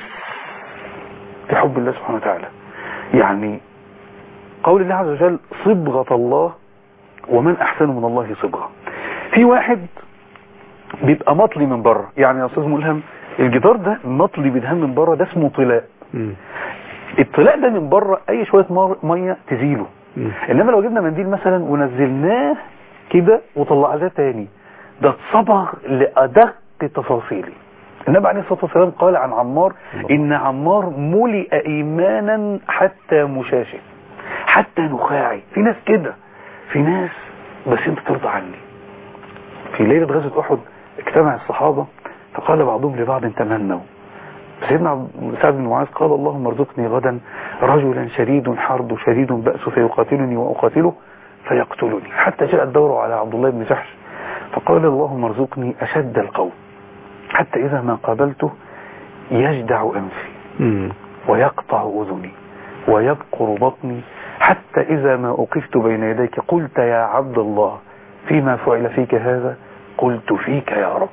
في حب الله سبحانه وتعالى يعني قول الله عز وجل صبغة الله ومن أحسن من الله صبغة في واحد بيبقى مطلي من بره يعني يا استاذ ملهم الجدار ده مطلي بيدهن من بره ده اسمه طلاء مم. الطلاء ده من بره اي شويه مر- ميه تزيله مم. انما لو جبنا منديل مثلا ونزلناه كده وطلعناه تاني ده اتصبغ لادق تفاصيله النبي عليه الصلاه والسلام قال عن عمار ان عمار ملئ ايمانا حتى مشاشه حتى نخاعي في ناس كده في ناس بس انت ترضى عني في ليلة غزوة أحد اجتمع الصحابة فقال بعضهم لبعض تمنوا سيدنا عبد- سعد بن معاذ قال اللهم ارزقني غدا رجلا شديد حرب شديد بأس فيقاتلني وأقاتله فيقتلني حتى جاء الدور على عبد الله بن جحش فقال اللهم ارزقني أشد القوم حتى إذا ما قابلته يجدع أنفي ويقطع أذني ويبقر بطني حتى إذا ما أقفت بين يديك قلت يا عبد الله فيما فعل فيك هذا قلت فيك يا رب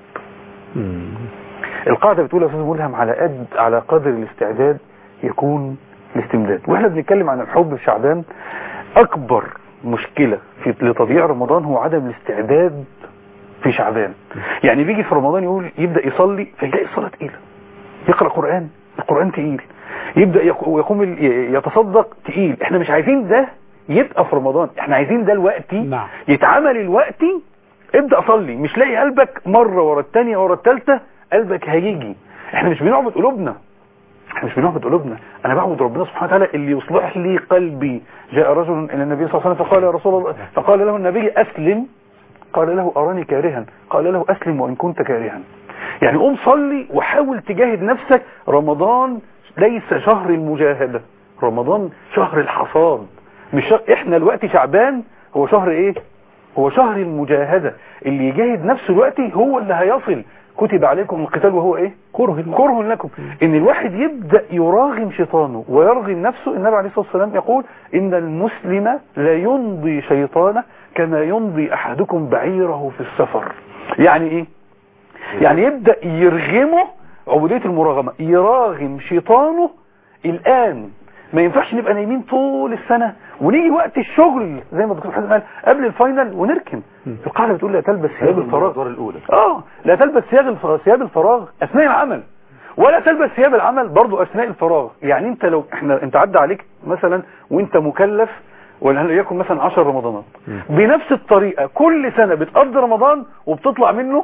القاعدة بتقول يا أستاذ ملهم على قد على قدر الاستعداد يكون الاستمداد واحنا بنتكلم عن الحب في شعبان أكبر مشكلة في لتضييع رمضان هو عدم الاستعداد في شعبان يعني بيجي في رمضان يقول يبدأ يصلي فيلاقي الصلاة تقيلة يقرأ قرآن القرآن تقيل يبدأ يق- يقوم ال- ي- يتصدق تقيل احنا مش عايزين ده يبقى في رمضان احنا عايزين ده الوقتي نعم. يتعمل الوقتي ابدأ صلي مش لاقي قلبك مرة ورا التانية ورا التالتة قلبك هيجي احنا مش بنعبد قلوبنا احنا مش بنعبد قلوبنا انا بعبد ربنا سبحانه وتعالى اللي يصلح لي قلبي جاء رجل الى النبي صلى الله عليه وسلم فقال يا رسول الله فقال له النبي اسلم قال له اراني كارها قال له اسلم وان كنت كارها يعني قوم صلي وحاول تجاهد نفسك رمضان ليس شهر المجاهدة رمضان شهر الحصاد مش شهر احنا الوقت شعبان هو شهر ايه هو شهر المجاهدة اللي يجاهد نفسه دلوقتي هو اللي هيصل كتب عليكم القتال وهو ايه كره كره لكم ان الواحد يبدأ يراغم شيطانه ويرغم نفسه النبي عليه الصلاة والسلام يقول ان المسلم لا يمضي شيطانه كما يمضي احدكم بعيره في السفر يعني ايه يعني يبدأ يرغمه عبودية المراغمة يراغم شيطانه الآن ما ينفعش نبقى نايمين طول السنة ونيجي وقت الشغل زي ما الدكتور حسن قال قبل الفاينل ونركن القاعدة بتقول لا تلبس ثياب الفراغ الأولى اه لا تلبس ثياب الفراغ ثياب الفراغ اثناء العمل ولا تلبس ثياب العمل برضو اثناء الفراغ يعني انت لو احنا انت عدى عليك مثلا وانت مكلف وليكن مثلا 10 رمضانات بنفس الطريقة كل سنة بتقضي رمضان وبتطلع منه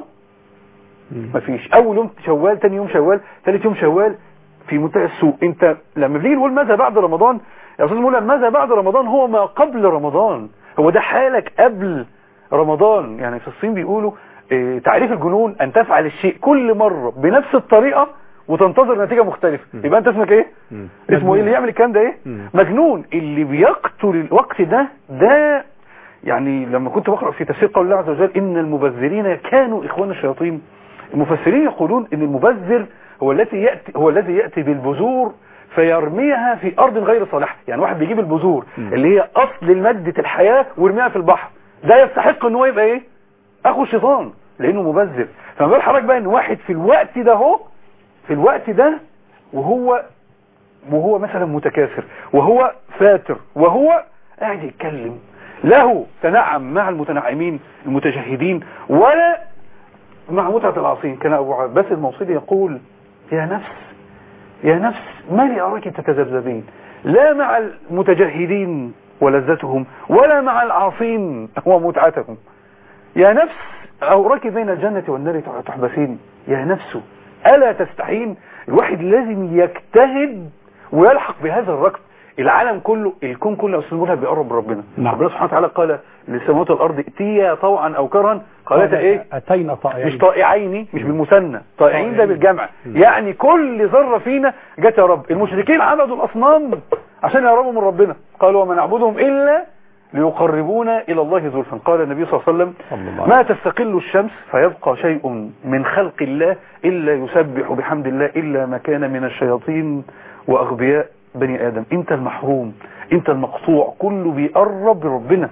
مفيش اول يوم شوال تاني يوم شوال ثالث يوم شوال في منتهى السوء انت لما بنيجي نقول ماذا بعد رمضان يا استاذ مولانا ماذا بعد رمضان هو ما قبل رمضان هو ده حالك قبل رمضان يعني في الصين بيقولوا اه تعريف الجنون ان تفعل الشيء كل مرة بنفس الطريقة وتنتظر نتيجة مختلفة يبقى انت اسمك ايه اسمه ايه اللي يعمل الكلام ده ايه مجنون اللي بيقتل الوقت ده ده يعني لما كنت بقرأ في تفسير قول الله عز وجل إن المبذرين كانوا إخوان الشياطين المفسرين يقولون إن المبذر هو الذي يأتي هو الذي يأتي بالبذور فيرميها في أرض غير صالحة يعني واحد بيجيب البذور اللي هي أصل المادة الحياة ويرميها في البحر ده يستحق إن هو يبقى إيه أخو الشيطان لأنه مبذر فما بال حضرتك بقى إن واحد في الوقت ده هو في الوقت ده وهو وهو مثلا متكاثر وهو فاتر وهو قاعد يتكلم له تنعم مع المتنعمين المتجهدين ولا مع متعة العاصين كان أبو عباس الموصلي يقول يا نفس يا نفس ما لي أراك تتذبذبين لا مع المتجهدين ولذتهم ولا مع العاصين ومتعتهم يا نفس أوراك بين الجنة والنار تحبسين يا نفس ألا تستحين الواحد لازم يجتهد ويلحق بهذا الركب العالم كله الكون كله يا استاذ ملهم بيقرب من ربنا نعم. ربنا سبحانه وتعالى قال للسماوات والارض ائتيا طوعا او كرها قالتا ايه أتينا طائعين مش طائعين مش بالمثنى طائعين ده بالجمع يعني كل ذره فينا جت يا رب المشركين عبدوا الاصنام عشان يقربوا من ربنا قالوا وما نعبدهم الا ليقربونا الى الله زلفا قال النبي صلى الله عليه وسلم صلى الله ما تستقل الشمس فيبقى شيء من خلق الله الا يسبح بحمد الله الا ما كان من الشياطين واغبياء بني ادم انت المحروم انت المقطوع كله بيقرب لربنا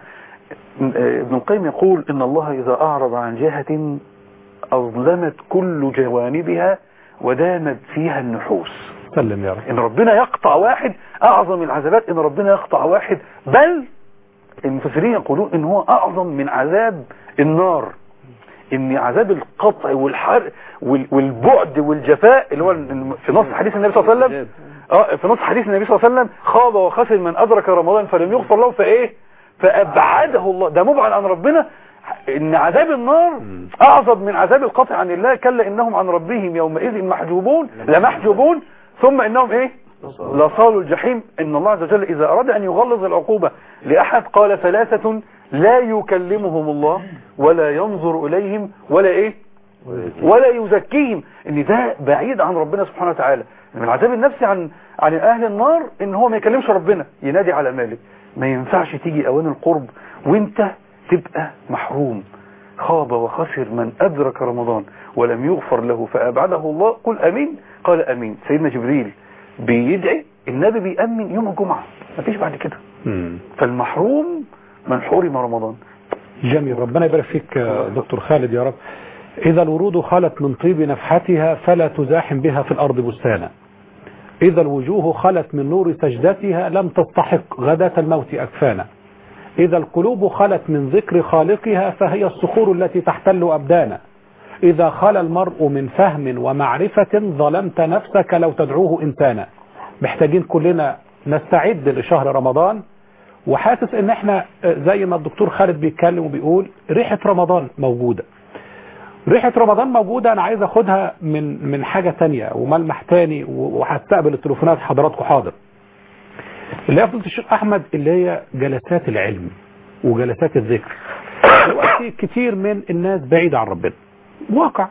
ابن القيم يقول ان الله اذا اعرض عن جهة اظلمت كل جوانبها ودامت فيها النحوس سلم يا رب ان ربنا يقطع واحد اعظم العذابات ان ربنا يقطع واحد بل المفسرين يقولون ان هو اعظم من عذاب النار ان عذاب القطع والحرق وال- والبعد والجفاء اللي هو في نص حديث النبي صلى الله عليه وسلم اه في نص حديث النبي صلى الله عليه وسلم خاب وخسر من ادرك رمضان فلم يغفر له فايه فابعده الله ده مبعد عن ربنا ان عذاب النار اعظم من عذاب القطع عن الله كلا انهم عن ربهم يومئذ محجوبون لمحجوبون ثم انهم ايه لصالوا الجحيم ان الله عز وجل اذا اراد ان يغلظ العقوبة لاحد قال ثلاثة لا يكلمهم الله ولا ينظر إليهم ولا إيه ولا يزكيهم ان ده بعيد عن ربنا سبحانه وتعالى من العذاب النفسي عن عن اهل النار ان هو ما يكلمش ربنا ينادي على مالك ما ينفعش تيجي اوان القرب وانت تبقى محروم خاب وخسر من ادرك رمضان ولم يغفر له فابعده الله قل امين قال امين سيدنا جبريل بيدعي النبي بيأمن يوم الجمعة مفيش بعد كده مم. فالمحروم من حرم رمضان جميل ربنا يبارك فيك يا دكتور خالد يا رب إذا الورود خلت من طيب نفحتها فلا تزاحم بها في الأرض بستانا إذا الوجوه خلت من نور سجدتها لم تستحق غداة الموت أكفانا إذا القلوب خلت من ذكر خالقها فهي الصخور التي تحتل أبدانا إذا خلى المرء من فهم ومعرفة ظلمت نفسك لو تدعوه إنسانا محتاجين كلنا نستعد لشهر رمضان وحاسس ان احنا زي ما الدكتور خالد بيتكلم وبيقول ريحة رمضان موجودة ريحة رمضان موجودة انا عايز اخدها من من حاجة تانية وملمح تاني وهستقبل التليفونات حضراتكم حاضر اللي هي فضيلة الشيخ احمد اللي هي جلسات العلم وجلسات الذكر دلوقتي كتير من الناس بعيدة عن ربنا واقع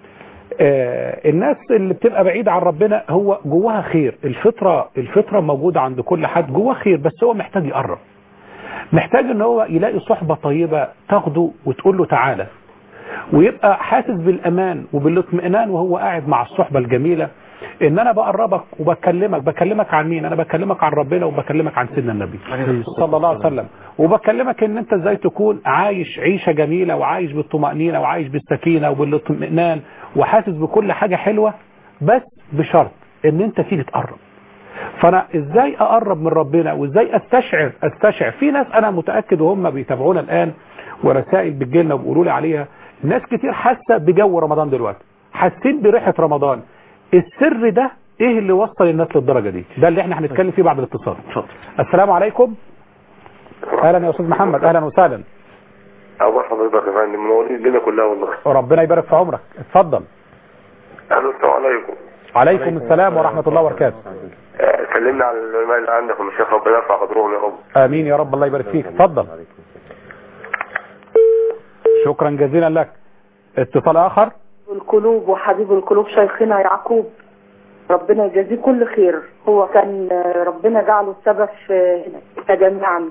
آه الناس اللي بتبقى بعيدة عن ربنا هو جواها خير الفطرة الفطرة موجودة عند كل حد جواه خير بس هو محتاج يقرب محتاج ان هو يلاقي صحبة طيبة تاخده وتقول له تعالى ويبقى حاسس بالامان وبالاطمئنان وهو قاعد مع الصحبة الجميلة ان انا بقربك وبكلمك بكلمك عن مين انا بكلمك عن ربنا وبكلمك عن سيدنا النبي صلى الله عليه وسلم وبكلمك ان انت ازاي تكون عايش عيشة جميلة وعايش بالطمأنينة وعايش بالسكينة وبالاطمئنان وحاسس بكل حاجة حلوة بس بشرط ان انت تيجي تقرب فانا ازاي اقرب من ربنا وازاي استشعر استشعر في ناس انا متأكد وهم بيتابعونا الان ورسائل بتجيلنا وبيقولوا لي عليها ناس كتير حاسة بجو رمضان دلوقتي حاسين بريحة رمضان السر ده ايه اللي وصل الناس للدرجة دي ده اللي احنا هنتكلم فيه بعد الاتصال السلام عليكم اهلا يا استاذ محمد اهلا وسهلا أول حضرتك يا فندم منورين الدنيا كلها والله ربنا يبارك في عمرك اتفضل أهلا السلام عليكم عليكم السلام ورحمة الله وبركاته آه، كلمنا عن العلماء اللي عندك والشيخ ربنا يرفع قدرهم يا رب امين يا رب الله يبارك فيك اتفضل شكرا جزيلا لك اتصال اخر القلوب وحبيب القلوب شيخنا يعقوب ربنا يجازيه كل خير هو كان ربنا جعله السبب في جميعا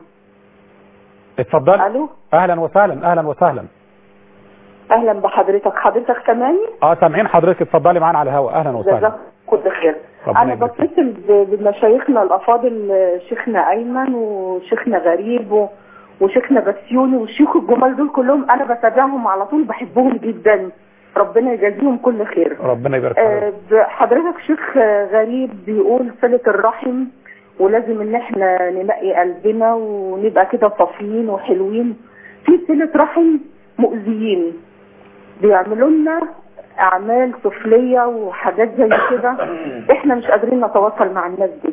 اتفضل الو اهلا وسهلا اهلا وسهلا اهلا بحضرتك حضرتك سامعني اه سامعين حضرتك اتفضلي معانا على الهواء اهلا وسهلا جزاك كل خير ربنا انا يبارك فيك. بتصل ب- بمشايخنا الافاضل شيخنا ايمن وشيخنا غريب و- وشيخنا بسيوني والشيوخ الجمال دول كلهم انا بتابعهم على طول بحبهم جدا ربنا يجازيهم كل خير ربنا يبارك آه، فيك ب- حضرتك شيخ آه، غريب بيقول صلة الرحم ولازم ان احنا ننقي قلبنا ونبقى كده صافيين وحلوين في صلة رحم مؤذيين بيعملوا لنا اعمال سفلية وحاجات زي كده احنا مش قادرين نتواصل مع الناس دي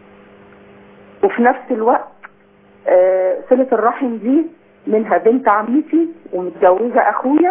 وفي نفس الوقت آه، صلة الرحم دي منها بنت عمتي ومتجوزة اخويا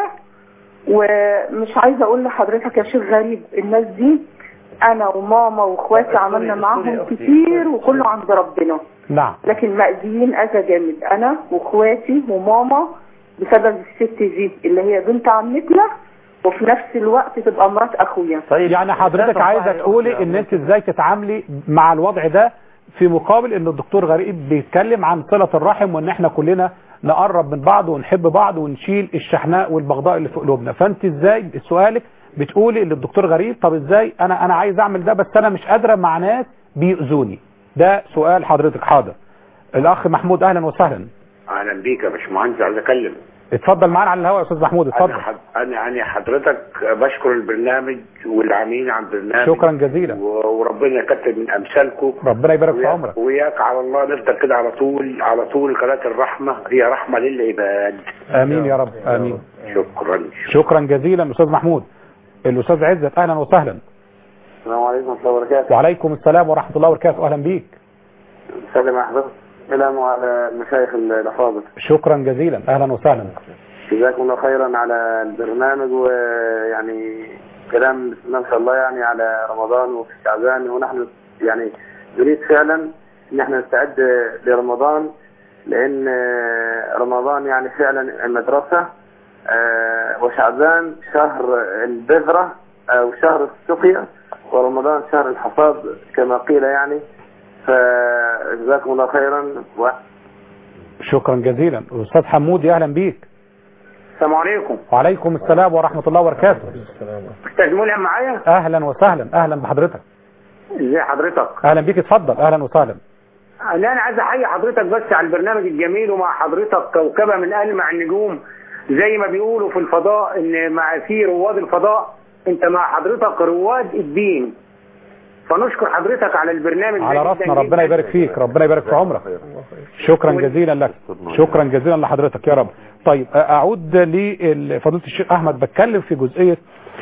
ومش عايزه اقول لحضرتك يا شيخ غريب الناس دي انا وماما واخواتي عملنا معاهم كتير وكله عند ربنا نعم لكن مأذيين اذى جامد انا واخواتي وماما بسبب الست دي اللي هي بنت عمتنا وفي نفس الوقت تبقى مرات اخويا طيب يعني حضرتك عايزه تقولي ان انت ازاي تتعاملي مع الوضع ده في مقابل ان الدكتور غريب بيتكلم عن صلة الرحم وان احنا كلنا نقرب من بعض ونحب بعض ونشيل الشحناء والبغضاء اللي في قلوبنا فانت ازاي سؤالك بتقولي ان الدكتور غريب طب ازاي انا انا عايز اعمل ده بس انا مش قادره مع ناس بيؤذوني ده سؤال حضرتك حاضر الاخ محمود اهلا وسهلا اهلا بيك يا باشمهندس عايز اتكلم اتفضل معانا على الهواء يا استاذ محمود اتفضل انا حد... انا انا حضرتك بشكر البرنامج والعاملين عن البرنامج شكرا جزيلا و- وربنا يكتب من امثالكم ربنا يبارك في وياك- عمرك وياك على الله نفضل كده على طول على طول قناه الرحمه هي رحمه للعباد امين يا رب امين شكرا شكرا جزيلا استاذ محمود الاستاذ عزت اهلا وسهلا السلام عليكم ورحمة الله وبركاته وعليكم السلام ورحمه الله وبركاته اهلا بيك سلام يا حضرتك سلام على المشايخ الأفاضل شكرا جزيلا اهلا وسهلا جزاكم الله خيرا على البرنامج ويعني كلام بسم الله ما شاء الله يعني على رمضان وفي شعبان ونحن يعني نريد فعلا ان احنا نستعد لرمضان لان آه، رمضان يعني فعلا مدرسة آه، وشعبان شهر البذرة او شهر السقيا ورمضان شهر الحصاد كما قيل يعني فجزاكم الله خيرا و... شكرا جزيلا استاذ حمودي اهلا بيك السلام عليكم وعليكم السلام ورحمة الله وبركاته استاذ ملهم معايا اهلا وسهلا اهلا بحضرتك ازي حضرتك اهلا بيك اتفضل اهلا وسهلا لا انا عايز احيي حضرتك بس على البرنامج الجميل ومع حضرتك كوكبه من ألمع النجوم زي ما بيقولوا في الفضاء ان مع في رواد الفضاء انت مع حضرتك رواد الدين فنشكر حضرتك على البرنامج ده على جداً راسنا جداً. ربنا يبارك فيك ربنا يبارك في عمرك شكرا جزيلا لك شكرا جزيلا لحضرتك يا رب طيب اعود لفضيله الشيخ احمد بتكلم في جزئيه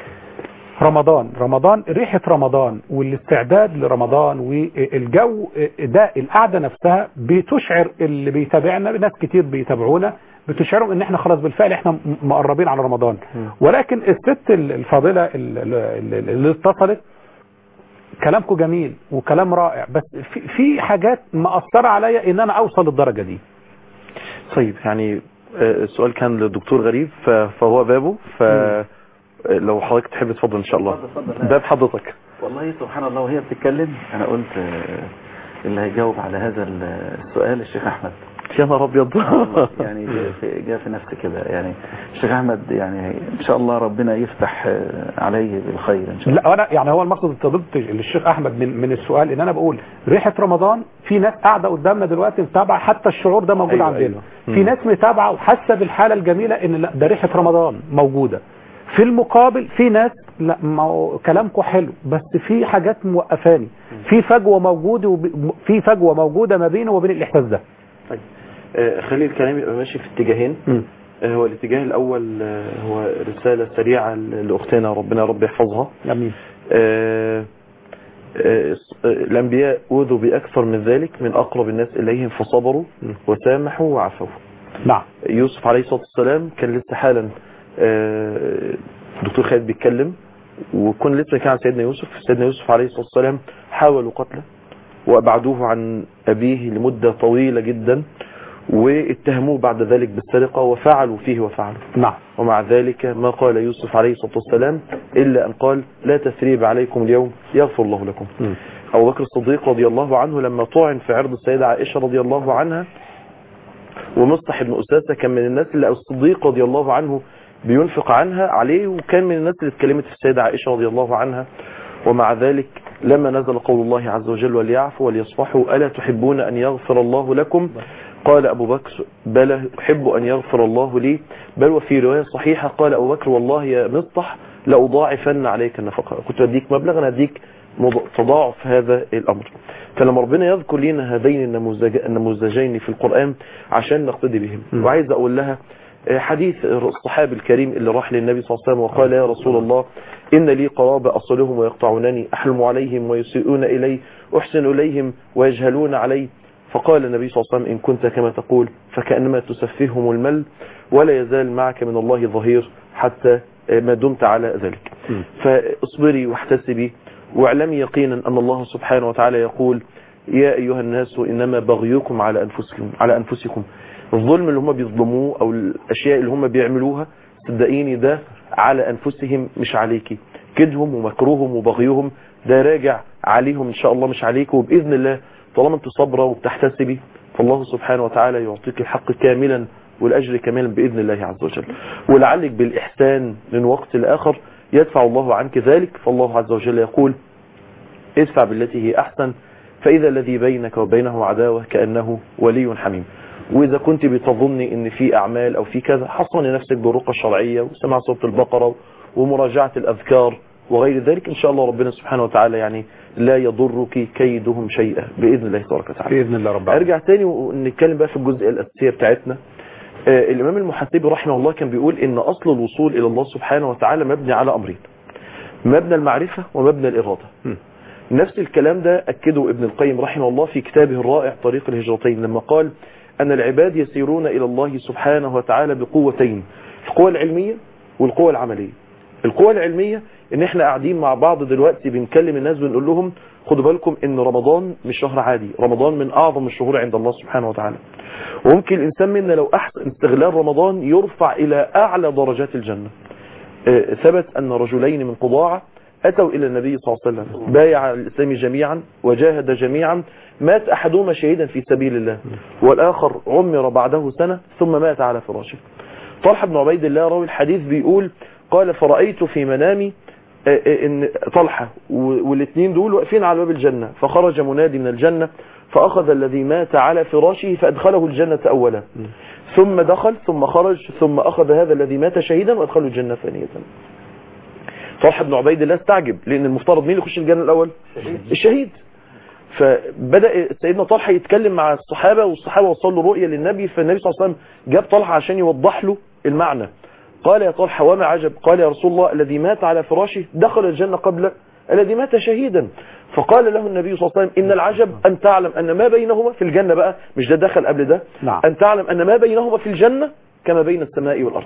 رمضان رمضان ريحة رمضان والاستعداد لرمضان والجو ده القعدة نفسها بتشعر اللي بيتابعنا ناس كتير بيتابعونا بتشعرهم ان احنا خلاص بالفعل احنا م- مقربين على رمضان ولكن الست الفاضلة اللي اللي اتصلت كلامكم جميل وكلام رائع بس في, في حاجات مأثرة عليا ان انا اوصل للدرجة دي طيب يعني آه، السؤال كان للدكتور غريب ف- فهو بابه فلو حضرتك تحب تفضل ان شاء الله اتفضل. باب حضرتك والله سبحان الله وهي بتتكلم انا قلت آه، اللي هيجاوب على هذا السؤال الشيخ احمد يا نهار ابيض يعني جاء في, جاء في نفسي كده يعني الشيخ احمد يعني ان شاء الله ربنا يفتح آه، عليه بالخير ان شاء الله لا انا يعني هو المقصد الطبيب للشيخ احمد من من السؤال ان انا بقول ريحه رمضان في ناس قاعده قدامنا دلوقتي متابعه حتى الشعور ده موجود أيوة، عندنا أيوة. في مم. ناس متابعه وحاسه بالحاله الجميله ان لا ده ريحه رمضان موجوده في المقابل في ناس لا ما هو كلامكم حلو بس في حاجات موقفاني في فجوه موجوده وب- في فجوه موجوده ما بينه وبين الاحساس ده طيب آه، خلي الكلام يبقى ماشي في اتجاهين آه، هو الاتجاه الاول آه، هو رسالة سريعة ل- لاختنا ربنا يا رب يحفظها امين آه، آه، آه، الانبياء اوذوا باكثر من ذلك من اقرب الناس اليهم فصبروا وسامحوا وعفوا نعم يوسف عليه الصلاة والسلام كان لسه حالا آه، دكتور خالد بيتكلم وكون لسه كان عن سيدنا يوسف سيدنا يوسف عليه الصلاة والسلام حاولوا قتله وأبعدوه عن أبيه لمدة طويلة جدا واتهموه بعد ذلك بالسرقة وفعلوا فيه وفعلوا نعم ومع ذلك ما قال يوسف عليه الصلاة والسلام إلا أن قال لا تثريب عليكم اليوم يغفر الله لكم أبو بكر الصديق رضي الله عنه لما طعن في عرض السيدة عائشة رضي الله عنها ومصطح بن أساسة كان من الناس اللي الصديق رضي الله عنه بينفق عنها عليه وكان من الناس اللي اتكلمت في السيدة عائشة رضي الله عنها ومع ذلك لما نزل قول الله عز وجل وليعفوا وليصفحوا ألا تحبون أن يغفر الله لكم قال أبو بكر بلى أحب أن يغفر الله لي بل وفي رواية صحيحة قال أبو بكر والله يا مصطح لأضاعفن عليك النفقة كنت أديك مبلغ أنا أديك مض- تضاعف هذا الأمر فلما ربنا يذكر لنا هذين النموذج النموذجين في القرآن عشان نقتدي بهم وعايز أقول لها آه، حديث الصحابي الكريم اللي راح للنبي صلى الله عليه وسلم وقال يا رسول الله إن لي قرابة أصلهم ويقطعونني أحلم عليهم ويسيئون إلي أحسن إليهم ويجهلون علي فقال النبي صلى الله عليه وسلم إن كنت كما تقول فكأنما تسفههم المل ولا يزال معك من الله ظهير حتى آه، ما دمت على ذلك فاصبري واحتسبي واعلمي يقينا أن الله سبحانه وتعالى يقول يا أيها الناس إنما بغيكم على أنفسكم على أنفسكم الظلم اللي هم بيظلموه أو الأشياء اللي هم بيعملوها صدقيني ده على أنفسهم مش عليكي كدهم ومكروهم وبغيهم ده راجع عليهم إن شاء الله مش عليك وبإذن الله طالما انت صبرة وبتحتسبي فالله سبحانه وتعالى يعطيك الحق كاملا والأجر كاملا بإذن الله عز وجل ولعلك بالإحسان من وقت لآخر يدفع الله عنك ذلك فالله عز وجل يقول ادفع بالتي هي أحسن فإذا الذي بينك وبينه عداوة كأنه ولي حميم وإذا كنت بتظني ان في أعمال أو في كذا حصني نفسك بالرقى الشرعية وسمع سورة البقرة ومراجعة الأذكار وغير ذلك إن شاء الله ربنا سبحانه وتعالى يعني لا يضرك كيدهم شيئا بإذن الله تبارك وتعالى بإذن الله رب ارجع تاني ونتكلم بقى في الجزء الأساسية بتاعتنا آه، الإمام المحاسبي رحمه الله كان بيقول إن أصل الوصول إلى الله سبحانه وتعالى مبني على أمرين مبنى المعرفة ومبنى الإرادة نفس الكلام ده أكده ابن القيم رحمه الله في كتابه الرائع طريق الهجرتين لما قال أن العباد يسيرون إلى الله سبحانه وتعالى بقوتين القوة العلمية والقوة العملية القوة العلمية ان احنا قاعدين مع بعض دلوقتي بنكلم الناس بنقول لهم خدوا بالكم ان رمضان مش شهر عادي رمضان من اعظم الشهور عند الله سبحانه وتعالى وممكن الانسان منا لو احسن استغلال رمضان يرفع الى اعلى درجات الجنة آه، ثبت ان رجلين من قضاعة اتوا الى النبي صلى الله عليه وسلم بايع الاسلام جميعا وجاهد جميعا مات احدهما شهيدا في سبيل الله والاخر عمر بعده سنة ثم مات على فراشه طلحة بن عبيد الله راوي الحديث بيقول قال فرأيت في منامي آه، آه، ان طلحة والاثنين دول واقفين على باب الجنة فخرج منادي من الجنة فأخذ الذي مات على فراشه فأدخله الجنة أولا ثم دخل ثم خرج ثم أخذ هذا الذي مات شهيدا وأدخله الجنة ثانية طلحة بن عبيد الله استعجب لأن المفترض مين اللي يخش الجنة الأول الشهيد فبدأ سيدنا طلحة يتكلم مع الصحابة والصحابة وصلوا رؤية للنبي فالنبي صلى الله عليه وسلم جاب طلحة عشان يوضح له المعنى قال يا طلحة وما عجب قال يا رسول الله الذي مات على فراشه دخل الجنة قبل الذي مات شهيدا فقال له النبي صلى الله عليه وسلم إن العجب أن تعلم أن ما بينهما في الجنة بقى مش ده دخل قبل ده نعم. أن تعلم أن ما بينهما في الجنة كما بين السماء والأرض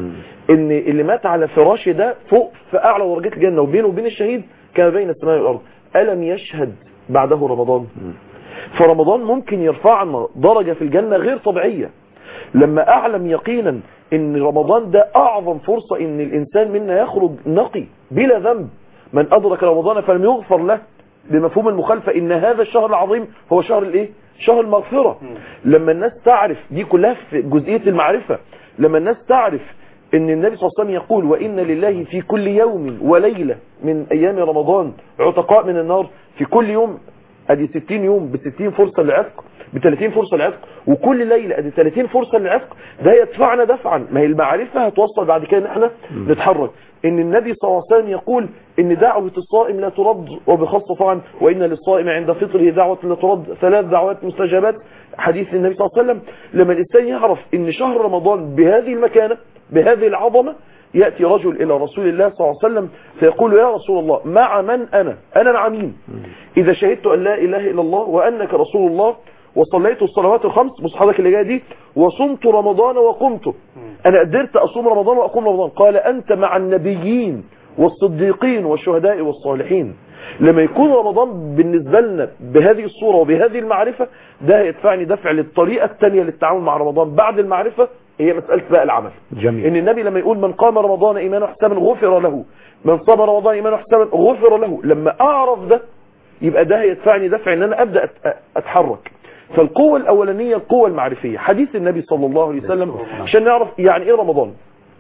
ان اللي مات على فراشه ده فوق في اعلى درجات الجنه وبينه وبين الشهيد كما بين السماء والارض الم يشهد بعده رمضان فرمضان ممكن يرفعنا درجه في الجنه غير طبيعيه لما اعلم يقينا ان رمضان ده اعظم فرصه ان الانسان منا يخرج نقي بلا ذنب من ادرك رمضان فلم يغفر له بمفهوم المخالفه ان هذا الشهر العظيم هو شهر الايه شهر المغفره لما الناس تعرف دي كلها في جزئيه المعرفه لما الناس تعرف ان النبي صلى الله عليه وسلم يقول وان لله في كل يوم وليله من ايام رمضان عتقاء من النار في كل يوم ادي 60 يوم ب 60 فرصه للعتق ب 30 فرصه للعتق وكل ليله ادي 30 فرصه للعتق ده يدفعنا دفعا ما هي المعرفه هتوصل بعد كده ان احنا نتحرك ان النبي صلى الله عليه وسلم يقول ان دعوه الصائم لا ترد وبخاصه طبعا وان للصائم عند فطره دعوه لا ترد ثلاث دعوات مستجابات حديث النبي صلى الله عليه وسلم لما الانسان يعرف ان شهر رمضان بهذه المكانه بهذه العظمه يأتي رجل إلى رسول الله صلى الله عليه وسلم فيقول يا رسول الله مع من أنا أنا مع مين إذا شهدت أن لا إله إلا الله وأنك رسول الله وصليت الصلوات الخمس بص حضرتك اللي جايه دي وصمت رمضان وقمت أنا قدرت أصوم رمضان وأقوم رمضان قال أنت مع النبيين والصديقين والشهداء والصالحين لما يكون رمضان بالنسبة لنا بهذه الصورة وبهذه المعرفة ده هيدفعني دفع للطريقة الثانية للتعامل مع رمضان بعد المعرفة هي مسألة بقى العمل جميل ان النبي لما يقول من قام رمضان ايمانا واحتسابا غفر له من صام رمضان ايمانا واحتسابا غفر له لما اعرف ده يبقى ده هيدفعني دفع ان انا ابدا أت- اتحرك فالقوة الاولانية القوة المعرفية حديث النبي صلى الله عليه وسلم عشان نعرف يعني ايه رمضان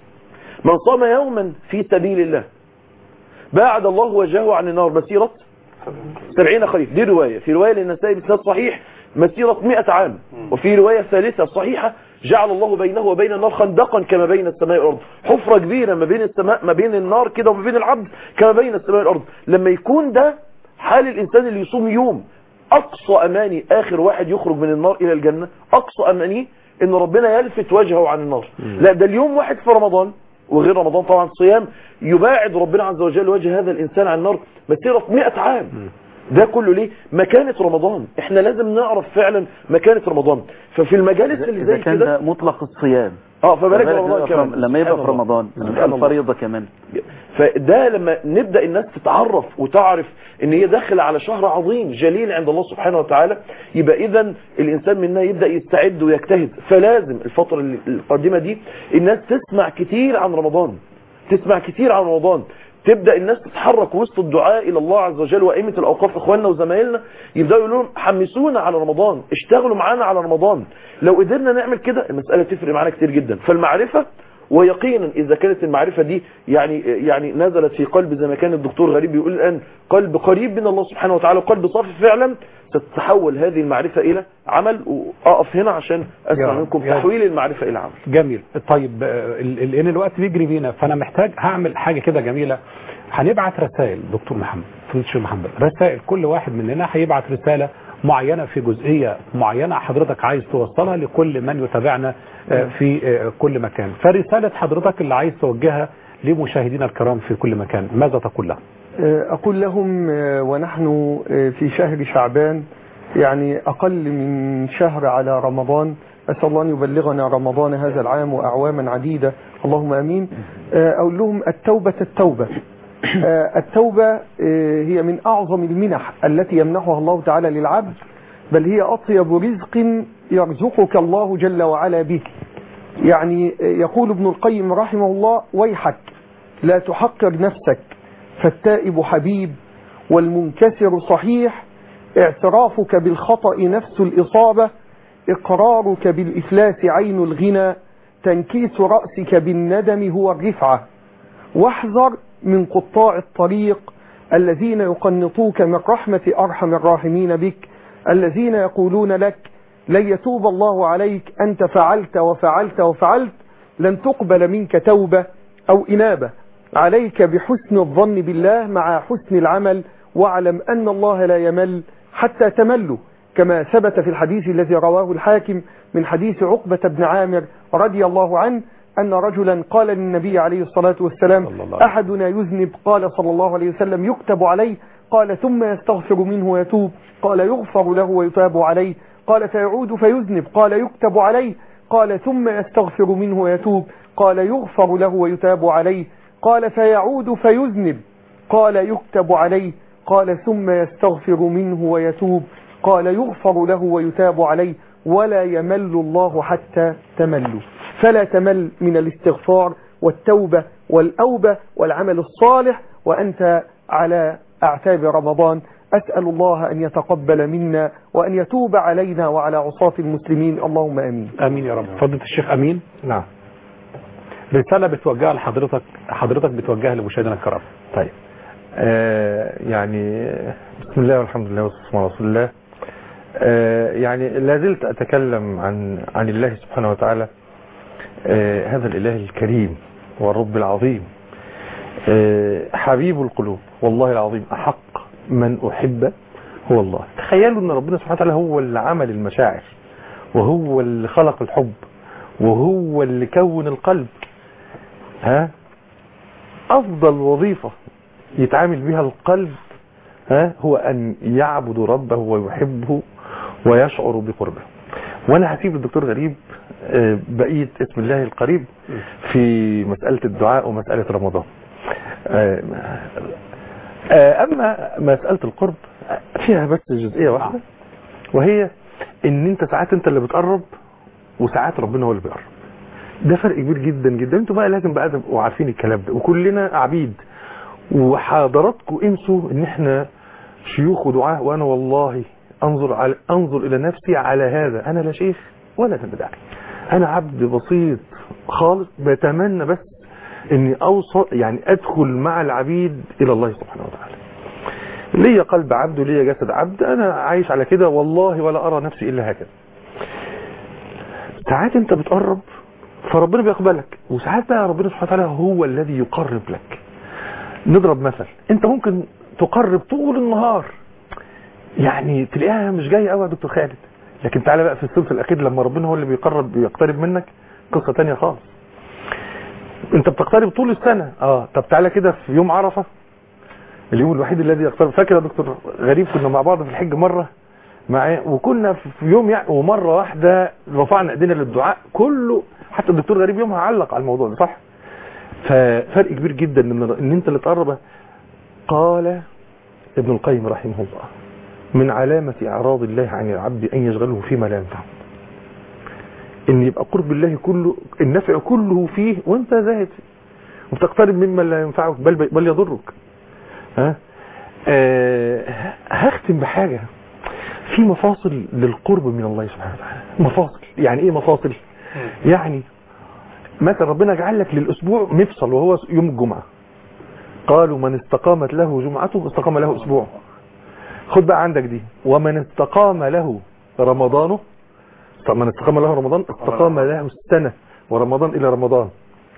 من صام يوما في سبيل الله باعد الله وجهه عن النار مسيرة سبعين خريف دي رواية في رواية للنسائي بسناد صحيح مسيرة مئة عام وفي رواية ثالثة صحيحة جعل الله بينه وبين النار خندقا كما بين السماء والأرض حفرة كبيرة ما بين السماء ما بين النار كده وما بين العبد كما بين السماء والأرض لما يكون ده حال الإنسان اللي يصوم يوم أقصى أماني آخر واحد يخرج من النار إلى الجنة أقصى أماني إن ربنا يلفت وجهه عن النار لا ده اليوم واحد في رمضان وغير رمضان طبعا صيام يباعد ربنا عز وجل وجه هذا الإنسان عن النار مسيرة 100 عام ده كله ليه مكانة رمضان احنا لازم نعرف فعلا مكانة رمضان ففي المجالس اللي إذا زي كان كده ده مطلق الصيام اه فبالك فبالك رمضان يبقى كمان في- لما يبقى سبحان في الله. رمضان سبحان يبقى الله. الفريضة كمان فده لما نبدأ الناس تتعرف وتعرف ان هي داخله على شهر عظيم جليل عند الله سبحانه وتعالى يبقى اذا الانسان منها يبدأ يستعد ويجتهد فلازم الفترة ال- القادمة دي الناس تسمع كتير عن رمضان تسمع كتير عن رمضان تبدأ الناس تتحرك وسط الدعاء إلى الله عز وجل وأئمة الأوقاف إخواننا وزمايلنا يبدأوا يقولوا لهم حمسونا على رمضان اشتغلوا معانا على رمضان لو قدرنا نعمل كده المسألة تفرق معانا كتير جدا فالمعرفة ويقينا إذا كانت المعرفة دي يعني يعني نزلت في قلب زي ما كان الدكتور غريب بيقول الآن قلب قريب من الله سبحانه وتعالى وقلب صافي فعلا ستتحول هذه المعرفة إلى عمل وأقف هنا عشان أسمع يا- منكم يا- تحويل المعرفة إلى عمل جميل طيب آه، ال- ال- لان الوقت بيجري بينا فانا محتاج هعمل حاجه كده جميله هنبعت رسائل دكتور محمد فضيله الشيخ محمد رسائل كل واحد مننا هيبعت رساله معينه في جزئيه معينه حضرتك عايز توصلها لكل من يتابعنا آه، في آه، كل مكان فرساله حضرتك اللي عايز توجهها لمشاهدينا الكرام في كل مكان ماذا تقول لهم أقول لهم آه، ونحن آه، في شهر شعبان يعني أقل من شهر على رمضان أسأل الله أن يبلغنا رمضان هذا العام وأعواما عديدة اللهم أمين آه، أقول لهم التوبة التوبة آه، التوبة آه، هي من أعظم المنح التي يمنحها الله تعالى للعبد بل هي أطيب رزق يرزقك الله جل وعلا به يعني آه، يقول ابن القيم رحمه الله ويحك لا تحقر نفسك فالتائب حبيب والمنكسر صحيح اعترافك بالخطأ نفس الإصابة إقرارك بالإفلاس عين الغنى تنكيس رأسك بالندم هو الرفعة واحذر من قطاع الطريق الذين يقنطوك من رحمة أرحم الراحمين بك الذين يقولون لك لن يتوب الله عليك أنت فعلت وفعلت وفعلت لن تقبل منك توبة أو إنابة عليك بحسن الظن بالله مع حسن العمل واعلم أن الله لا يمل حتى تملوا كما ثبت في الحديث الذي رواه الحاكم من حديث عقبة بن عامر رضي الله عنه أن رجلا قال للنبي عليه الصلاة والسلام أحدنا يذنب قال صلى الله عليه وسلم يكتب عليه قال ثم يستغفر منه ويتوب قال يغفر له ويتاب عليه قال فيعود فيذنب قال يكتب عليه قال ثم يستغفر منه ويتوب قال يغفر له ويتاب عليه قال فيعود فيذنب قال يكتب عليه قال ثم يستغفر منه ويتوب قال يغفر له ويتاب عليه ولا يمل الله حتى تملوا فلا تمل من الاستغفار والتوبة والأوبة والعمل الصالح وأنت على أعتاب رمضان أسأل الله أن يتقبل منا وأن يتوب علينا وعلى عصاة المسلمين اللهم أمين امين يا رب فضيله الشيخ امين نعم رساله بتوجهها لحضرتك حضرتك بتوجهها لمشاهدينا الكرام طيب آه يعني بسم الله والحمد لله والصلاة على رسول الله آه يعني لا زلت أتكلم عن عن الله سبحانه وتعالى آه هذا الإله الكريم والرب العظيم آه حبيب القلوب والله العظيم أحق من أحب هو الله تخيلوا أن ربنا سبحانه وتعالى هو اللي عمل المشاعر وهو اللي خلق الحب وهو اللي كون القلب ها أفضل وظيفة يتعامل بها القلب ها هو أن يعبد ربه ويحبه ويشعر بقربه وأنا هسيب للدكتور غريب آه، بقية اسم الله القريب في مسألة الدعاء ومسألة رمضان آه، آه، أما مسألة القرب فيها بس جزئية واحدة وهي ان انت ساعات انت اللي بتقرب وساعات ربنا هو اللي بيقرب ده فرق كبير جدا جدا انتوا بقى لازم بقى تبقوا عارفين الكلام ده وكلنا عبيد وحضراتكم انسوا ان احنا شيوخ ودعاء وانا والله انظر على انظر الى نفسي على هذا انا لا شيخ ولا انا داعي انا عبد بسيط خالص بتمنى بس اني اوصل يعني ادخل مع العبيد الى الله سبحانه وتعالى ليا قلب عبد وليا جسد عبد انا عايش على كده والله ولا ارى نفسي الا هكذا ساعات انت بتقرب فربنا بيقبلك وساعات بقى ربنا سبحانه وتعالى هو الذي يقرب لك نضرب مثل انت ممكن تقرب طول النهار يعني تلاقيها مش جايه قوي يا دكتور خالد لكن تعالى بقى في الثلث الاخير لما ربنا هو اللي بيقرب بيقترب منك قصه تانية خالص انت بتقترب طول السنه اه طب تعالى كده في يوم عرفه اليوم الوحيد الذي يقترب فاكر يا دكتور غريب كنا مع بعض في الحج مره معايا وكنا في يوم يعني ومره واحده رفعنا ايدينا للدعاء كله حتى الدكتور غريب يومها علق على الموضوع ده صح ففرق كبير جدا ان ان انت اللي تقرب قال ابن القيم رحمه الله من علامة إعراض الله عن العبد أن يشغله فيما لا ينفعه إن يبقى قرب الله كله النفع كله فيه وأنت زاهد فيه وبتقترب مما لا ينفعك بل, بل يضرك ها آه هختم بحاجة في مفاصل للقرب من الله سبحانه وتعالى مفاصل يعني ايه مفاصل يعني مثلا ربنا جعل لك للاسبوع مفصل وهو يوم الجمعة قالوا من استقامت له جمعته استقام له اسبوعه خد بقى عندك دي ومن استقام له رمضانه من استقام له رمضان استقام له السنة ورمضان الى رمضان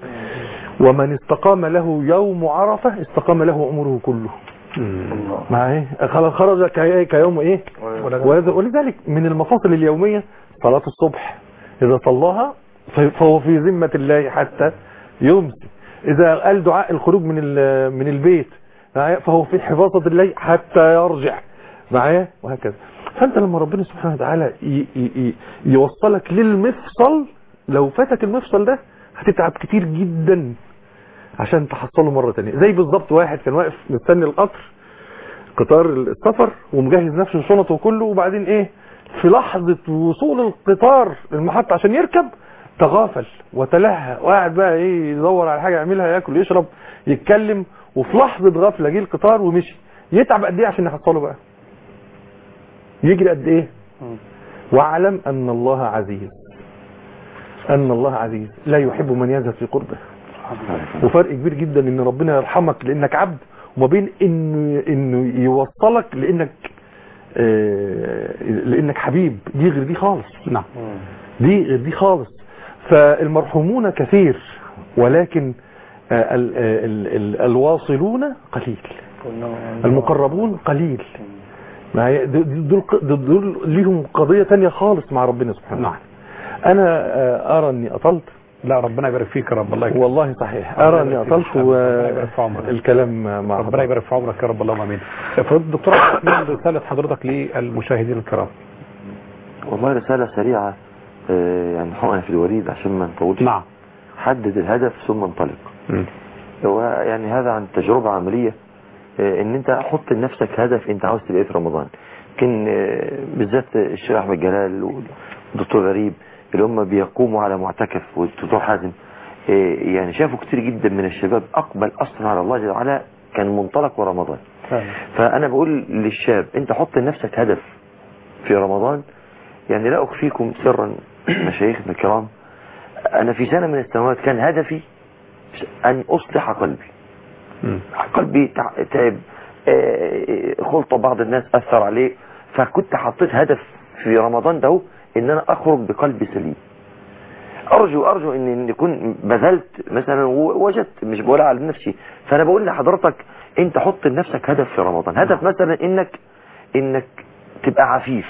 ومن استقام له يوم عرفة استقام له عمره كله مع ايه خلاص خرج كي- كيوم ايه ولذ- ولذلك من المفاصل اليومية صلاة الصبح اذا صلاها ف- فهو في ذمة الله حتى يمسي اذا قال دعاء الخروج من ال- من البيت معايا؟ فهو في حفاظة الله حتى يرجع معايا وهكذا فانت لما ربنا سبحانه وتعالى ي- ي- ي- يوصلك للمفصل لو فاتك المفصل ده هتتعب كتير جدا عشان تحصله مرة تانية زي بالظبط واحد كان واقف مستني القطر قطار السفر ومجهز نفسه شنطه وكله وبعدين ايه في لحظة وصول القطار للمحطة عشان يركب تغافل وتلهى وقاعد بقى ايه يدور على حاجة يعملها ياكل يشرب يتكلم وفي لحظة غفلة جه القطار ومشي يتعب قد ايه عشان يحصله بقى يجري قد ايه واعلم ان الله عزيز ان الله عزيز لا يحب من يزهد في قربه وفرق كبير جدا ان ربنا يرحمك لانك عبد وما بين انه انه يوصلك لانك آه، لانك حبيب دي غير دي خالص نعم دي غير دي خالص فالمرحومون كثير ولكن آه، ال- ال- ال- الواصلون قليل المقربون قليل ما هي دول, دول, دول, دول ليهم قضية تانية خالص مع ربنا سبحانه نعم أنا آه، أرى أني أطلت لا ربنا يبارك فيك يا رب الله يكرمك والله صحيح أرى أني أطلت ربنا يبارك في عمرك والكلام مع ربنا حضرتك. يبارك في عمرك يا رب اللهم امين فضل دكتور عبد الرحمن رساله حضرتك للمشاهدين الكرام والله رسالة سريعة آه، يعني حقن في الوريد عشان ما نطولش نعم حدد الهدف ثم انطلق هو يعني هذا عن تجربة عملية آه، ان انت حط لنفسك هدف انت عاوز تبقى إيه في رمضان يمكن آه، بالذات الشيخ احمد جلال والدكتور غريب اللي هم بيقوموا على معتكف والدكتور حازم آه، يعني شافوا كتير جدا من الشباب اقبل اصلا على الله جل وعلا كان منطلق ورمضان فانا بقول للشاب انت حط لنفسك هدف في رمضان يعني لا اخفيكم سرا مشايخنا الكرام انا في سنة من السنوات كان هدفي ان اصلح قلبي قلبي تع- تعب آه، خلطة بعض الناس اثر عليه فكنت حطيت هدف في رمضان ده ان انا اخرج بقلب سليم ارجو ارجو ان إن يكون بذلت مثلا ووجدت مش بقول على نفسي فانا بقول لحضرتك انت حط لنفسك هدف في رمضان هدف مثلا انك انك تبقى عفيف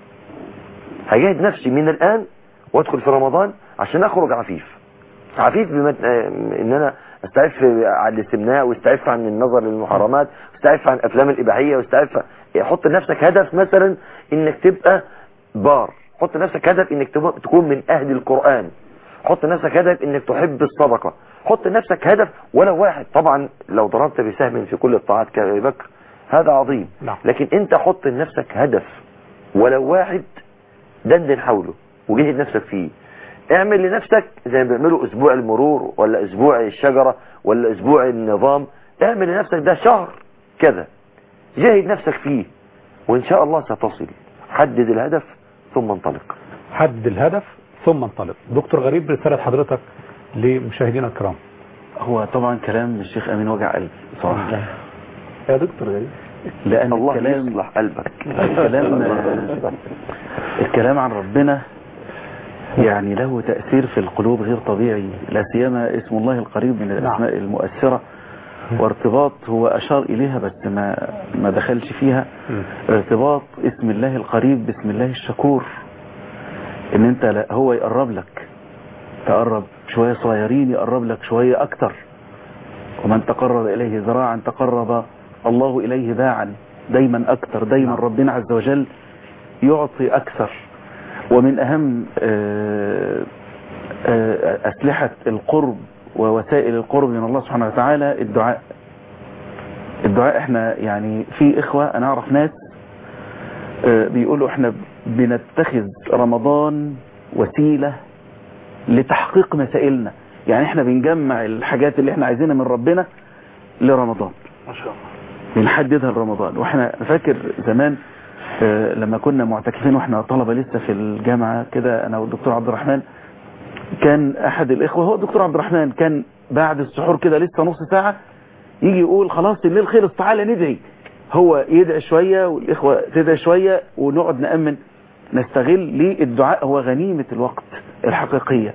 هجاهد نفسي من الان وادخل في رمضان عشان اخرج عفيف عفيف بمد... آه، ان انا استعف عن الاستمناء واستعف عن النظر للمحرمات واستعف عن افلام الاباحيه واستعف حط لنفسك هدف مثلا انك تبقى بار حط لنفسك هدف انك تب- تكون من اهل القران حط لنفسك هدف انك تحب الصدقه حط لنفسك هدف ولو واحد طبعا لو ضربت بسهم في كل الطاعات كابي بكر هذا عظيم نعم. لكن انت حط لنفسك هدف ولو واحد دندن حوله وجهد نفسك فيه اعمل لنفسك زي ما بيعملوا اسبوع المرور ولا اسبوع الشجرة ولا اسبوع النظام اعمل لنفسك ده شهر كذا جاهد نفسك فيه وان شاء الله ستصل حدد الهدف ثم انطلق حدد الهدف ثم انطلق دكتور غريب رساله حضرتك لمشاهدينا الكرام هو طبعا كلام الشيخ امين وجع قلب صراحه يا دكتور غريب لان الله الكلام يصلح قلبك الكلام الكلام عن ربنا يعني له تأثير في القلوب غير طبيعي لا سيما اسم الله القريب من الأسماء المؤثرة وارتباط هو أشار إليها بس ما ما دخلش فيها ارتباط اسم الله القريب باسم الله الشكور ان انت لا هو يقرب لك تقرب شوية صغيرين يقرب لك شوية أكتر ومن تقرب إليه ذراعا تقرب الله إليه باعا دايما أكتر دايما ربنا عز وجل يعطي أكثر ومن أهم آه، آه، أسلحة القرب ووسائل القرب من الله سبحانه وتعالى الدعاء الدعاء احنا يعني في إخوة أنا أعرف ناس آه، بيقولوا احنا بنتخذ رمضان وسيلة لتحقيق مسائلنا يعني احنا بنجمع الحاجات اللي احنا عايزينها من ربنا لرمضان ما شاء الله بنحددها لرمضان واحنا فاكر زمان آه، لما كنا معتكفين واحنا طلبة لسه في الجامعة كده انا والدكتور عبد الرحمن كان احد الاخوة هو الدكتور عبد الرحمن كان بعد السحور كده لسه نص ساعة يجي يقول خلاص الليل خلص تعالى ندعي هو يدعي شوية والاخوة تدعي شوية ونقعد نأمن نستغل للدعاء هو غنيمة الوقت الحقيقية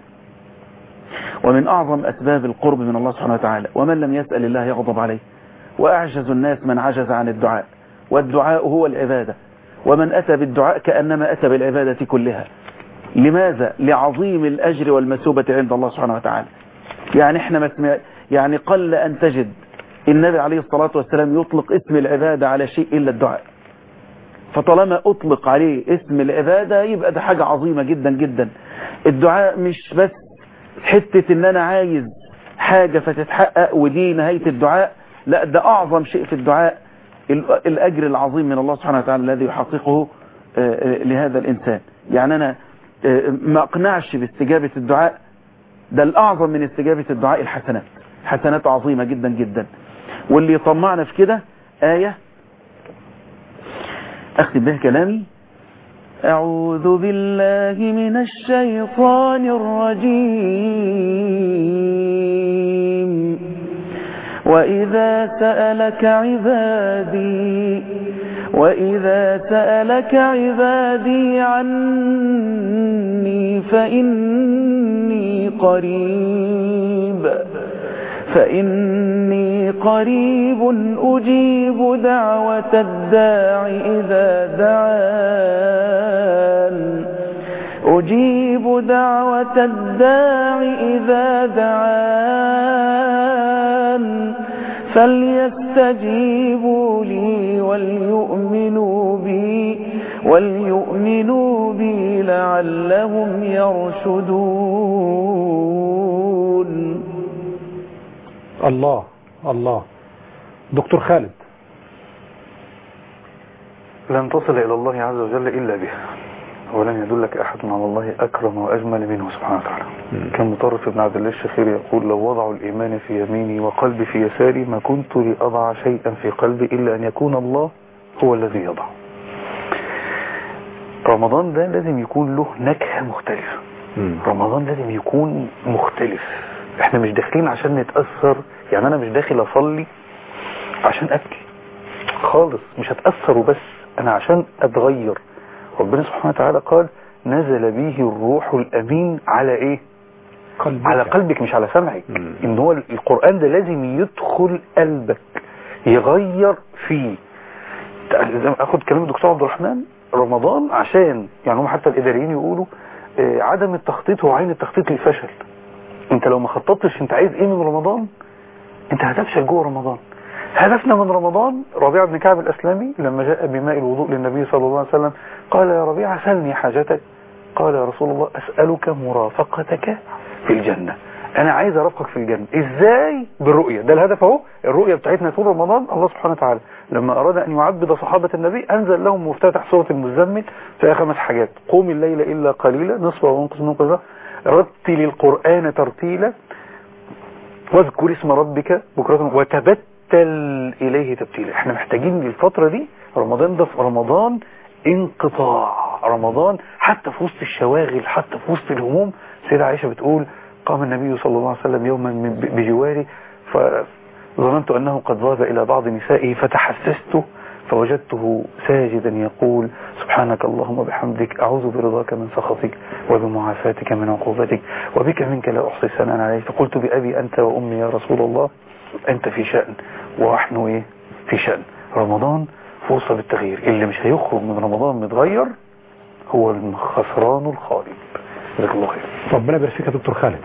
ومن أعظم أسباب القرب من الله سبحانه وتعالى ومن لم يسأل الله يغضب عليه وأعجز الناس من عجز عن الدعاء والدعاء هو العبادة ومن أتى بالدعاء كأنما أتى بالعبادة كلها لماذا؟ لعظيم الأجر والمثوبة عند الله سبحانه وتعالى يعني احنا ما سمع يعني قل أن تجد النبي عليه الصلاة والسلام يطلق اسم العبادة على شيء إلا الدعاء فطالما أطلق عليه اسم العبادة يبقى ده حاجة عظيمة جدا جدا الدعاء مش بس حتة ان انا عايز حاجة فتتحقق ودي نهاية الدعاء لا ده أعظم شيء في الدعاء ال- الأجر العظيم من الله سبحانه وتعالى الذي يحققه آه، آه، لهذا الإنسان يعني أنا آه، ما أقنعش باستجابة الدعاء ده الأعظم من استجابة الدعاء الحسنات حسنات عظيمة جدا جدا واللي يطمعنا في كده آية أختم بها كلامي أعوذ بالله من الشيطان الرجيم وإذا سألك عبادي وإذا سألك عبادي عني فإني قريب فإني قريب أجيب دعوة الداع إذا دعان أجيب دعوة الداع إذا دعان فليستجيبوا لي وليؤمنوا بي وليؤمنوا بي لعلهم يرشدون الله الله دكتور خالد لن تصل إلى الله عز وجل إلا بها ولن يدلك أحد على الله أكرم وأجمل منه سبحانه وتعالى كان مطرف بن عبد الله الشخير يقول لو وضعوا الإيمان في يميني وقلبي في يساري ما كنت لأضع شيئا في قلبي إلا أن يكون الله هو الذي يضع رمضان ده لازم يكون له نكهة مختلفة رمضان لازم يكون مختلف احنا مش داخلين عشان نتأثر يعني انا مش داخل اصلي عشان ابكي خالص مش هتأثر وبس انا عشان اتغير ربنا سبحانه وتعالى قال نزل به الروح الامين على ايه قلبك. على قلبك مش على سمعك ان هو القرآن ده لازم يدخل قلبك يغير فيه زي ما اخد كلام الدكتور عبد الرحمن رمضان عشان يعني هم حتى الاداريين يقولوا آه، عدم التخطيط هو عين التخطيط للفشل انت لو ما خططتش انت عايز ايه من رمضان انت هتفشل جوه رمضان هدفنا من رمضان ربيعة بن كعب الاسلامي لما جاء بماء الوضوء للنبي صلى الله عليه وسلم قال يا ربيعة سلني حاجتك قال يا رسول الله اسألك مرافقتك في الجنة انا عايز ارافقك في الجنة ازاي بالرؤية ده الهدف اهو الرؤية بتاعتنا طول رمضان الله سبحانه وتعالى لما اراد ان يعبد صحابة النبي انزل لهم مفتتح سورة المزمل فيها خمس حاجات قوم الليل الا قليلا نصفه وانقص من قليلا رتل القرآن ترتيلا واذكر اسم ربك بكرة وتبتل إليه تبتيلا احنا محتاجين الفترة دي رمضان ده في رمضان انقطاع رمضان حتى في وسط الشواغل حتى في وسط الهموم سيدة عائشة بتقول قام النبي صلى الله عليه وسلم يوما من- بجواري فظننت أنه قد ذهب إلى بعض نسائه فتحسست فوجدته ساجدا يقول سبحانك اللهم وبحمدك أعوذ برضاك من سخطك وبمعافاتك من عقوبتك وبك منك لا أحصي ثناء عليك فقلت بأبي أنت وأمي يا رسول الله أنت في شأن ونحن إيه في شأن رمضان فرصة بالتغيير اللي مش هيخرج من رمضان متغير هو الخسران الخالد جزاك الله خير ربنا يبارك فيك يا دكتور خالد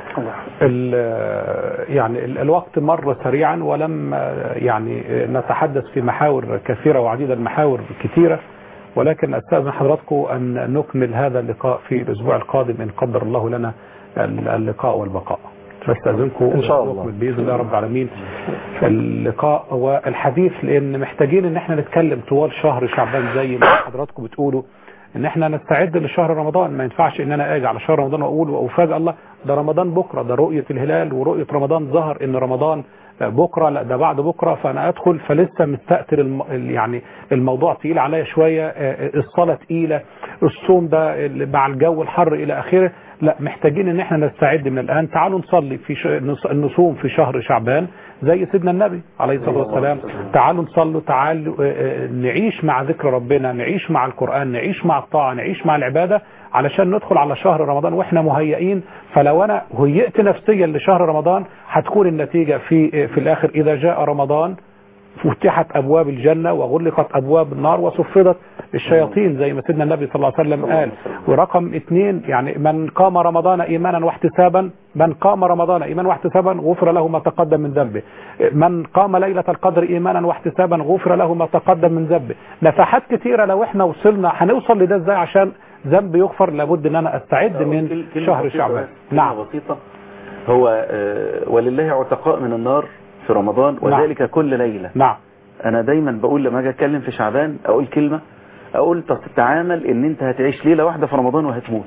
ال- يعني ال- الوقت مر سريعا ولم يعني نتحدث في محاور كثيرة وعديدة المحاور كثيرة ولكن أستاذن حضراتكم أن نكمل هذا اللقاء في الأسبوع القادم إن قدر الله لنا ال- اللقاء والبقاء فاستاذنكم إن شاء الله. نكمل باذن الله رب العالمين اللقاء والحديث لان محتاجين ان احنا نتكلم طوال شهر شعبان زي ما حضراتكم بتقولوا ان احنا نستعد لشهر رمضان ما ينفعش ان انا اجي على شهر رمضان واقول وافاجئ الله ده رمضان بكره ده رؤيه الهلال ورؤيه رمضان ظهر ان رمضان بكره لا ده بعد بكره فانا ادخل فلسه مستأتر الم... يعني الموضوع تقيل عليا شويه آه، الصلاه تقيله الصوم ده اللي مع الجو الحر الى اخره لا محتاجين ان احنا نستعد من الان تعالوا نصلي في ش... نص- نصوم في شهر شعبان زي سيدنا النبي عليه الصلاه والسلام تعالوا نصلوا تعالوا آه، آه، نعيش مع ذكر ربنا نعيش مع القران نعيش مع الطاعه نعيش مع العباده علشان ندخل على شهر رمضان واحنا مهيئين فلو انا هيئت نفسيا لشهر رمضان هتكون النتيجه في في الاخر اذا جاء رمضان فتحت ابواب الجنه وغلقت ابواب النار وصفدت الشياطين زي ما سيدنا النبي صلى الله عليه وسلم قال ورقم اثنين يعني من قام رمضان ايمانا واحتسابا من قام رمضان ايمانا واحتسابا غفر له ما تقدم من ذنبه من قام ليله القدر ايمانا واحتسابا غفر له ما تقدم من ذنبه نفحات كثيره لو احنا وصلنا هنوصل لده ازاي عشان ذنب يغفر لابد ان انا استعد من كلمة شهر بسيطة شعبان بس، كلمة نعم بسيطة هو آه، ولله عتقاء من النار في رمضان وذلك كل ليلة نعم انا دايما بقول لما اجي اتكلم في شعبان اقول كلمة اقول تتعامل ان انت هتعيش ليلة واحدة في رمضان وهتموت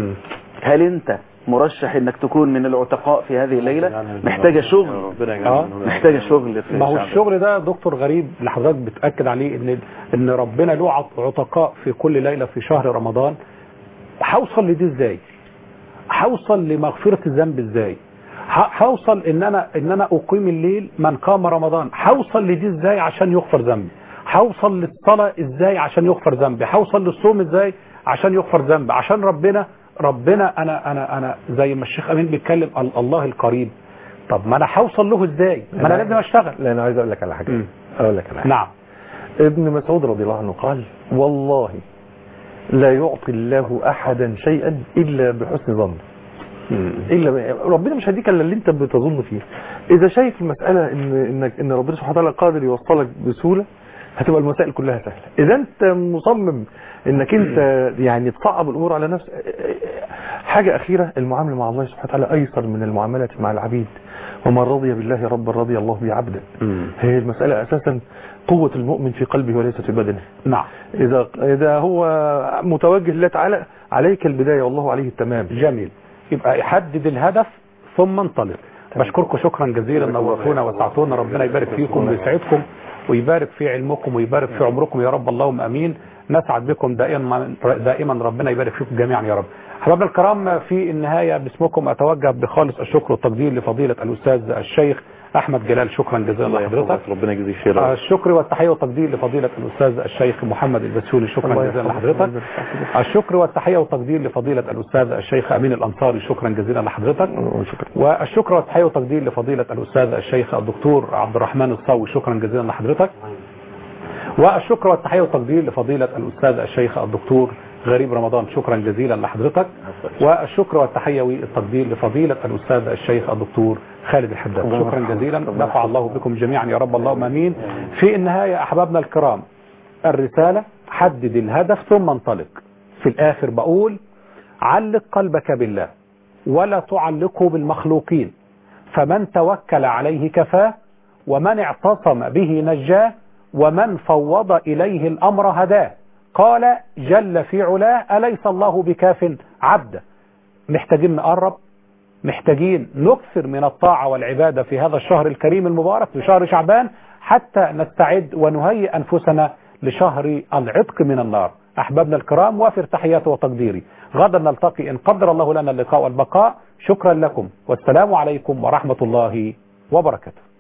هل انت مرشح انك تكون من العتقاء في هذه الليلة محتاجة شغل آه. محتاجة شغل في ما هو شعبان. الشغل ده دكتور غريب اللي حضرتك بتاكد عليه ان ان ربنا له عط- عتقاء في كل ليله في شهر رمضان هوصل لدي ازاي هوصل لمغفره الذنب ازاي ه- هوصل ان انا ان انا اقيم الليل من قام رمضان هوصل لدي ازاي عشان يغفر ذنبي هوصل للصلاه ازاي عشان يغفر ذنبي هوصل للصوم ازاي عشان يغفر ذنبي عشان ربنا ربنا انا انا انا زي ما الشيخ امين بيتكلم ال- الله القريب طب ما انا هوصل له ازاي ما انا لازم اشتغل لا انا عايز اقول لك على حاجه اقول لك على حاجه نعم ابن مسعود رضي الله عنه قال والله لا يعطي الله احدا شيئا الا بحسن ظن الا ب... ربنا مش هيديك الا اللي انت بتظن فيه اذا شايف المساله ان انك ان ربنا سبحانه وتعالى قادر يوصلك بسهوله هتبقى المسائل كلها سهله اذا انت مصمم انك انت يعني تصعب الامور على نفسك حاجه اخيره المعامله مع الله سبحانه وتعالى ايسر من المعامله مع العبيد ومن رضي بالله ربا رضي الله به عبدا هي المساله اساسا قوه المؤمن في قلبه وليست في بدنه نعم اذا اذا هو متوجه لله تعالى عليك البدايه والله عليه التمام جميل يبقى يحدد الهدف ثم انطلق بشكركم شكرا جزيلا نورتونا وسعتونا ربنا يبارك فيكم ويسعدكم ويبارك في علمكم ويبارك في عمركم يا رب اللهم امين نسعد بكم دائما دائما ربنا يبارك فيكم جميعا يا رب احبابنا الكرام في النهايه باسمكم اتوجه بخالص الشكر والتقدير لفضيله الاستاذ الشيخ احمد جلال شكرا جزيلا لحضرتك ربنا يجزيك خير الشكر والتحيه والتقدير لفضيله الاستاذ الشيخ محمد البسيولي شكرا جزيلا لحضرتك الشكر والتحيه والتقدير لفضيله الاستاذ الشيخ امين الانصاري شكرا جزيلا لحضرتك والشكر والتحيه والتقدير لفضيله الاستاذ الشيخ الدكتور عبد الرحمن الصاوي شكرا جزيلا لحضرتك والشكر والتحيه والتقدير لفضيله الاستاذ الشيخ الدكتور غريب رمضان شكرا جزيلا لحضرتك والشكر والتحيه والتقدير لفضيله الاستاذ الشيخ الدكتور خالد الحداد شكرا جزيلا نفع الله بكم جميعا يا رب اللهم امين في النهايه احبابنا الكرام الرساله حدد الهدف ثم انطلق في الاخر بقول علق قلبك بالله ولا تعلقه بالمخلوقين فمن توكل عليه كفاه ومن اعتصم به نجاه ومن فوض إليه الأمر هداه قال جل في علاه أليس الله بكاف عبده محتاجين نقرب محتاجين نكثر من الطاعة والعبادة في هذا الشهر الكريم المبارك في شهر شعبان حتى نستعد ونهيئ أنفسنا لشهر العتق من النار أحبابنا الكرام وافر تحياتي وتقديري غدا نلتقي إن قدر الله لنا اللقاء والبقاء شكرا لكم والسلام عليكم ورحمة الله وبركاته